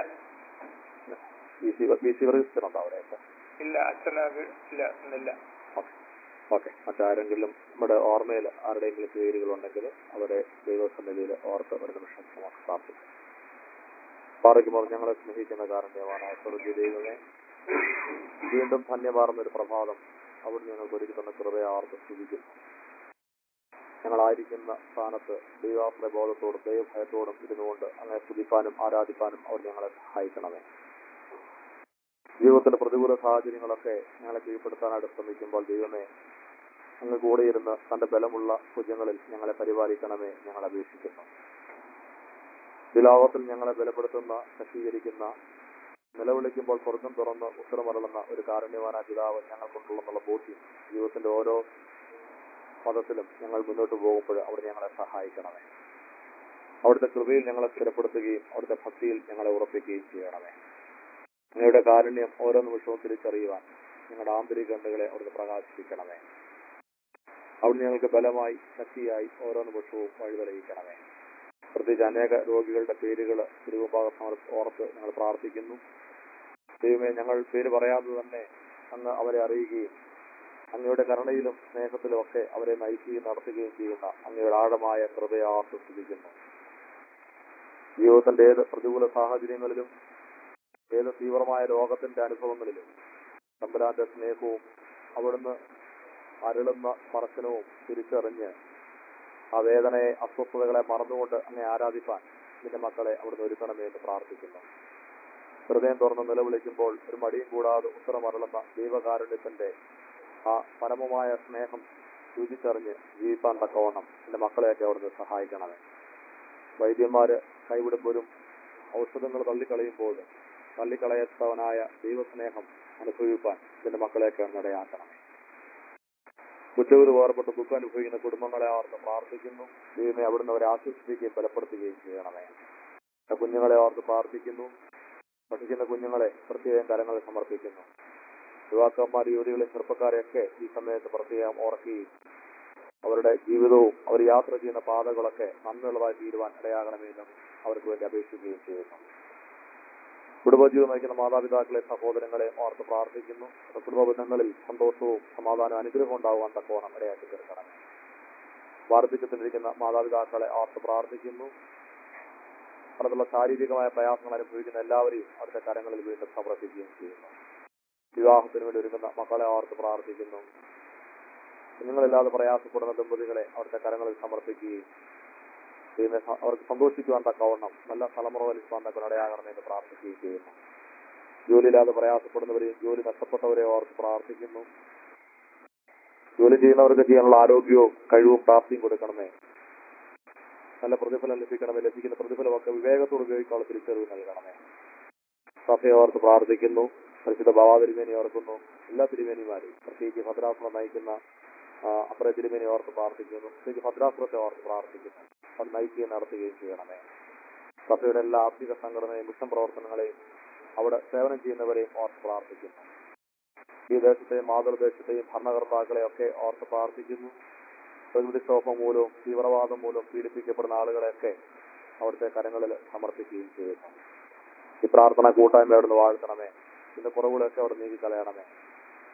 B C B C register ഉണ്ടോ അവിടെയൊക്കെ ഇല്ല അച്ഛനത് ഇല്ല ഇന്നില്ല ഓക്കെ മറ്റാരെങ്കിലും നമ്മുടെ ഓർമ്മയിൽ ആരുടെയെങ്കിലും പേരുകളുണ്ടെങ്കിൽ അവരെ ദൈവസന്നിധിയിൽ ഓർത്ത് ഒരു നിമിഷം നമുക്ക് പ്രാർത്ഥിക്കാം പാറയ്ക്കുമ്പോൾ ഞങ്ങളെ സ്നേഹിക്കുന്ന കാരണവാനായ സ്വർഗീയ ദൈവമേ വീണ്ടും ധന്യമാർന്ന ഒരു പ്രഭാതം അവിടെ ഞങ്ങൾക്ക് ഒരുക്കി തന്ന കൃപയെ ആർത്ത് സ്തുതിക്കുന്നു ഞങ്ങളായിരിക്കുന്ന സ്ഥാനത്ത് ദൈവാശ്രയ ബോധത്തോടും ദൈവഭയത്തോടും ഇരുന്നുകൊണ്ട് അങ്ങനെ സ്തുതിപ്പാനും ആരാധിപ്പാനും അവർ ഞങ്ങളെ സഹായിക്കണമേ ജീവിതത്തിന്റെ പ്രതികൂല സാഹചര്യങ്ങളൊക്കെ ഞങ്ങളെ കീഴ്പ്പെടുത്താനായിട്ട് ശ്രമിക്കുമ്പോൾ ദൈവമേ അങ്ങ് കൂടെ ഇരുന്ന് തന്റെ ബലമുള്ള കുഞ്ഞുങ്ങളിൽ ഞങ്ങളെ പരിപാലിക്കണമേ ഞങ്ങൾ അപേക്ഷിക്കുന്നു വിലാപത്തിൽ ഞങ്ങളെ ബലപ്പെടുത്തുന്ന ശക്തീകരിക്കുന്ന നിലവിളിക്കുമ്പോൾ സ്വർഗം തുറന്ന് ഉത്തരമറളുന്ന ഒരു കാരുണ്യവാനായ പിതാവ് ഞങ്ങൾക്കുണ്ടെന്നുള്ള ബോധ്യം ജീവിതത്തിന്റെ ഓരോ പദത്തിലും ഞങ്ങൾ മുന്നോട്ട് പോകുമ്പോൾ അവിടെ ഞങ്ങളെ സഹായിക്കണമേ അവിടുത്തെ കൃപയിൽ ഞങ്ങളെ സ്ഥിരപ്പെടുത്തുകയും അവിടുത്തെ ഭക്തിയിൽ ഞങ്ങളെ ഉറപ്പിക്കുകയും ചെയ്യണമേ അങ്ങയുടെ കാരുണ്യം ഓരോ നിമിഷവും തിരിച്ചറിയുവാൻ ഞങ്ങളുടെ ആന്തരിക കണ്ണുകളെ അവിടുന്ന് പ്രകാശിപ്പിക്കണമേ അവിടുന്ന് ഞങ്ങൾക്ക് ബലമായി ശക്തിയായി ഓരോ നിമിഷവും വഴിതെളിയിക്കണമേ പ്രത്യേകിച്ച് അനേക രോഗികളുടെ പേരുകൾ തിരുവുഭാഗം ഓർത്ത് ഞങ്ങൾ പ്രാർത്ഥിക്കുന്നു ദൈവമേ ഞങ്ങൾ പേര് പറയാതെ തന്നെ അങ്ങ് അവരെ അറിയുകയും അങ്ങയുടെ കരുണയിലും സ്നേഹത്തിലും ഒക്കെ അവരെ നയിക്കുകയും നടത്തുകയും ചെയ്യുന്ന അങ്ങയുടെ ആഴമായ കൃപയാർത്ത് സ്തുതിക്കുന്നു ജീവിതത്തിന്റെ ഏത് പ്രതികൂല സാഹചര്യങ്ങളിലും ഏത് തീവ്രമായ രോഗത്തിന്റെ അനുഭവങ്ങളിലും തമ്പുരാന്റെ സ്നേഹവും അവിടുന്ന് അരുളുന്ന സ്പർശനവും തിരിച്ചറിഞ്ഞ് ആ വേദനയെ അസ്വസ്ഥതകളെ മറന്നുകൊണ്ട് അങ്ങേ ആരാധിപ്പാൻ നിന്റെ മക്കളെ അവിടുന്ന് ഒരുക്കണമേ എന്ന് പ്രാർത്ഥിക്കുന്നു ഹൃദയം തുറന്ന് നിലവിളിക്കുമ്പോൾ ഒരു മടിയും കൂടാതെ ഉത്തരമരുളുന്ന ദൈവകാരുണ്യത്തിന്റെ ആ പരമമായ സ്നേഹം രുചിച്ചറിഞ്ഞ് ജീവിപ്പാൻ തക്കവണ്ണം എന്റെ മക്കളെയൊക്കെ അവിടുന്ന് സഹായിക്കണമേ വൈദ്യന്മാര് കൈവിടുമ്പോഴും ഔഷധങ്ങൾ തള്ളിക്കളയുമ്പോഴും തള്ളിക്കളയത്തവനായ ദൈവസ്നേഹം അനുഭവിപ്പാൻ ഇതിന്റെ മക്കളെയൊക്കെ നിടയാക്കണമേ കുറ്റൂര് വേർപെട്ട് ദുഃഖം അനുഭവിക്കുന്ന കുടുംബങ്ങളെ ഓർത്ത് പ്രാർത്ഥിക്കുന്നു ദൈവമേ അവിടുന്ന് അവരെ ആശ്വസിപ്പിക്കുകയും ബലപ്പെടുത്തുകയും ചെയ്യണമേ ആ കുഞ്ഞുങ്ങളെ ഓർത്ത് പ്രാർത്ഥിക്കുന്നു പഠിക്കുന്ന കുഞ്ഞുങ്ങളെ പ്രത്യേകം കരങ്ങളിൽ സമർപ്പിക്കുന്നു യുവാക്കന്മാർ യുവതികളെ ചെറുപ്പക്കാരെയൊക്കെ ഈ സമയത്ത് പ്രത്യേകം ഓർക്കുകയും അവരുടെ ജീവിതവും അവർ യാത്ര ചെയ്യുന്ന പാതകളൊക്കെ നന്ദിയുള്ളതായി തീരുവാൻ ഇടയാകണമെന്നും അവർക്ക് വേണ്ടി അപേക്ഷിക്കുകയും ചെയ്യുന്നു കുടുംബജീവിതം നയിക്കുന്ന മാതാപിതാക്കളെ സഹോദരങ്ങളെ ഓർത്ത് പ്രാർത്ഥിക്കുന്നു കുടുംബ ബന്ധങ്ങളിൽ സന്തോഷവും സമാധാനവും അനുഗ്രഹവും ഉണ്ടാകുവാൻ തക്കവണ്ണം ഇടയാക്കി തീർക്കണമേ വാർദ്ധക്യത്തിലിരിക്കുന്ന മാതാപിതാക്കളെ ഓർത്ത് പ്രാർത്ഥിക്കുന്നു അടുത്തുള്ള ശാരീരികമായ പ്രയാസങ്ങൾ അനുഭവിക്കുന്ന എല്ലാവരെയും അവിടുത്തെ കരങ്ങളിൽ വീണ്ടും സമർപ്പിക്കുകയും ചെയ്യുന്നു വിവാഹത്തിന് വേണ്ടി ഒരുങ്ങുന്ന മക്കളെ ഓർത്ത് പ്രാർത്ഥിക്കുന്നു കുഞ്ഞുങ്ങളില്ലാതെ പ്രയാസപ്പെടുന്ന ദമ്പതികളെ അവിടുത്തെ കരങ്ങളിൽ സമർപ്പിക്കുകയും ദൈവമേ സ- അവർക്ക് സന്തോഷിക്കുവാൻ തക്കവണ്ണം നല്ല തലമുറ വലിക്കുവാൻ തക്ക ഇടയാകണമെന്ന് പ്രാർത്ഥിക്കുകയും ചെയ്യുന്നു ജോലിയില്ലാതെ പ്രയാസപ്പെടുന്നവരെയും ജോലി നഷ്ടപ്പെട്ടവരെ ഓർത്ത് പ്രാർത്ഥിക്കുന്നു ജോലി ചെയ്യുന്നവർക്ക് ചെയ്യാനുള്ള ആരോഗ്യവും കഴിവും പ്രാപ്തിയും കൊടുക്കണമേ നല്ല പ്രതിഫലം ലഭിക്കണമേ ലഭിക്കുന്ന പ്രതിഫലമൊക്കെ വിവേകത്തോട് ഉപയോഗിക്കാനുള്ള തിരിച്ചറിവ് നൽകണമേ സഭയെ ഓർത്ത് പ്രാർത്ഥിക്കുന്നു പരിശുദ്ധ ബാബാ തിരുമേനി ഓർക്കുന്നു എല്ലാ തിരുമേനിമാരെയും പ്രത്യേകിച്ച് ഭദ്രാസുരം നയിക്കുന്ന ആ, അപ്പറെ തിരുമേനി ഓർത്ത് പ്രാർത്ഥിക്കുന്നു പ്രത്യേകിച്ച് ഭദ്രാസുരത്തെ ഓർത്ത് പ്രാർത്ഥിക്കുന്നു അത് നയിക്കുകയും നടത്തുകയും ചെയ്യണമേ സഭയുടെ എല്ലാ ആത്മിക സംഘടനയും മിഷൻ പ്രവർത്തനങ്ങളെയും അവിടെ സേവനം ചെയ്യുന്നവരെയും ഓർത്ത് പ്രാർത്ഥിക്കുന്നു ഈ ദേശത്തെയും മാതൃദേശത്തെയും ഭരണകർത്താക്കളെ ഒക്കെ ഓർത്ത് പ്രാർത്ഥിക്കുന്നു പ്രകൃതിക്ഷോഭം മൂലവും തീവ്രവാദം മൂലവും പീഡിപ്പിക്കപ്പെടുന്ന ആളുകളെയൊക്കെ അവിടുത്തെ കരങ്ങളിൽ സമർപ്പിക്കുകയും ചെയ്യുന്നു ഈ പ്രാർത്ഥന കൂട്ടായ്മ അവിടുന്ന് വാഴ്ത്തണമേ ഇതിന്റെ കുറവുകളൊക്കെ അവിടെ നീക്കിക്കളയണമേ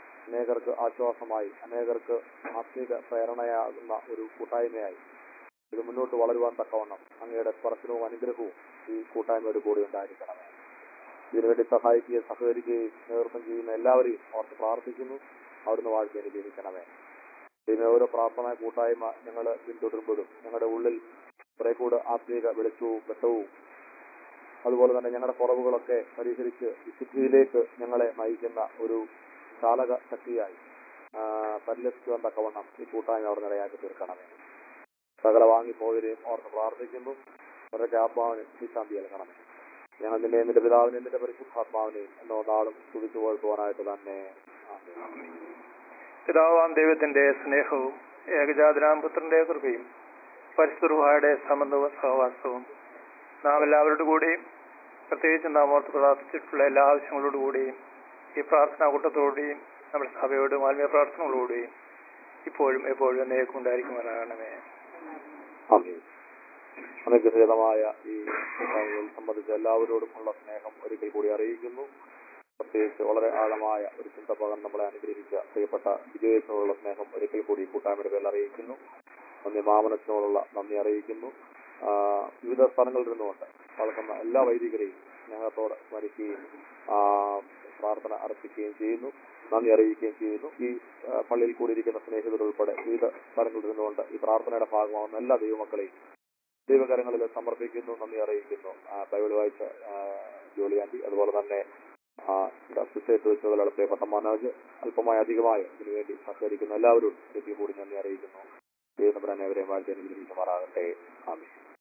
അനേകർക്ക് ആശ്വാസമായി അനേകർക്ക് ആത്മീക പ്രേരണയാകുന്ന ഒരു കൂട്ടായ്മയായി ഇത് മുന്നോട്ട് വളരുവാൻ തക്കവണ്ണം അങ്ങയുടെ സ്പർശനവും അനുഗ്രഹവും ഈ കൂട്ടായ്മയോട് കൂടി ഉണ്ടായിരിക്കണമേ ഇതിനുവേണ്ടി സഹായിക്കുകയും സഹകരിക്കുകയും നേതൃത്വം ചെയ്യുന്ന എല്ലാവരെയും ഓർത്ത് പ്രാർത്ഥിക്കുന്നു അവിടുന്ന് വാഴ്ച അനുഗ്രഹിക്കണമേ ഇതിന് ഓരോ പ്രാർത്ഥന കൂട്ടായ്മ ഞങ്ങൾ പിന്തുടരുമ്പോഴും ഞങ്ങളുടെ ഉള്ളിൽ കുറെ കൂടെ ആത്മീക വെളിച്ചവും വെട്ടവും അതുപോലെ തന്നെ ഞങ്ങളുടെ കുറവുകളൊക്കെ പരിഹരിച്ച് വിശുദ്ധിയിലേക്ക് ഞങ്ങളെ നയിക്കുന്ന ഒരു ചാലക ശക്തിയായി ആ, പരിലസിക്കുവാൻ തക്കവണ്ണം ഈ കൂട്ടായ്മ അവിടെ നിലയാക്കി തീർക്കണമേ സകല വാങ്ങിപ്പോയവരെയും ഓർത്ത് പ്രാർത്ഥിക്കുന്നു അവരുടെ ആത്മാവിന് ശാന്തി നൽകണമേ ഞങ്ങൾ നിന്നെ നിന്റെ പിതാവിനെ നിന്റെ പരിശുദ്ധാത്മാവിനെയും എന്നോ നാളും സ്തുതിച്ചു പോഴ്ത്തുവാനായിട്ട് തന്നെ ആമേൻ. പിതാവാം ദൈവത്തിന്റെ സ്നേഹവും ഏകജാതനാം പുത്രന്റെ കൃപയും പരിശുദ്ധയുടെ സംബന്ധവും സഹവാസവും നാം എല്ലാവരുടെ കൂടെയും പ്രത്യേകിച്ച് നാം ഓർത്ത് പ്രാർത്ഥിച്ചിട്ടുള്ള എല്ലാ ആവശ്യങ്ങളോടുകൂടിയും ഈ പ്രാർത്ഥനാ കൂട്ടത്തോടുകൂടിയും നമ്മുടെ സഭയോടും ആത്മീയ പ്രാർത്ഥനകളോടുകൂടിയും ഇപ്പോഴും എപ്പോഴും എന്നേക്കും ഉണ്ടായിരിക്കുമാറാകണമേ ആമേൻ. അനുഗ്രഹീതമായ ഈ കൂട്ടായ്മയിൽ സംബന്ധിച്ച എല്ലാവരോടും ഉള്ള സ്നേഹം ഒരിക്കൽ കൂടി അറിയിക്കുന്നു പ്രത്യേകിച്ച് വളരെ ആഴമായ ഒരു ചിന്ത പകർന്ന് നമ്മളെ അനുഗ്രഹിച്ച പ്രിയപ്പെട്ട വിജയത്തിനോടുള്ള സ്നേഹം ഒരിക്കൽ കൂടി ഈ കൂട്ടായ്മയുടെ പേരിൽ അറിയിക്കുന്നു നന്ദി മാമനത്തിനോടുള്ള നന്ദി അറിയിക്കുന്നു ആ, വിവിധ സ്ഥലങ്ങളിൽ നിന്നുകൊണ്ട് വളർത്തുന്ന എല്ലാ വൈദികരെയും സ്നേഹത്തോടെ സ്മരിക്കുകയും ആ, പ്രാർത്ഥന അർപ്പിക്കുകയും ചെയ്യുന്നു നന്ദി അറിയിക്കുകയും ചെയ്യുന്നു ഈ ആ, പള്ളിയിൽ കൂടിയിരിക്കുന്ന സ്നേഹിതരുൾപ്പെടെ വിവിധ സ്ഥലങ്ങളിൽ നിന്നുകൊണ്ട് ഈ പ്രാർത്ഥനയുടെ ഭാഗമാകുന്ന എല്ലാ ദൈവമക്കളെയും ദൈവകരങ്ങളിൽ സമർപ്പിക്കുന്നു നന്ദി അറിയിക്കുന്നു ആ, ബൈബിൾ വായിച്ച ആ, ജോളി ആന്റി അതുപോലെ തന്നെ അസിസ്റ്റേറ്റ് വെച്ചതിലുള്ള പ്രിയപ്പെട്ട മനോജ് അല്പമായി അധികമായോ ഇതിനുവേണ്ടി സഹകരിക്കുന്ന എല്ലാവരും ഒരിക്കൽ കൂടി നന്ദി അറിയിക്കുന്നു ദൈവം അവരെ വാഴ്ത്തി അനുഗ്രഹിക്കുമാറാകട്ടെ ആമേ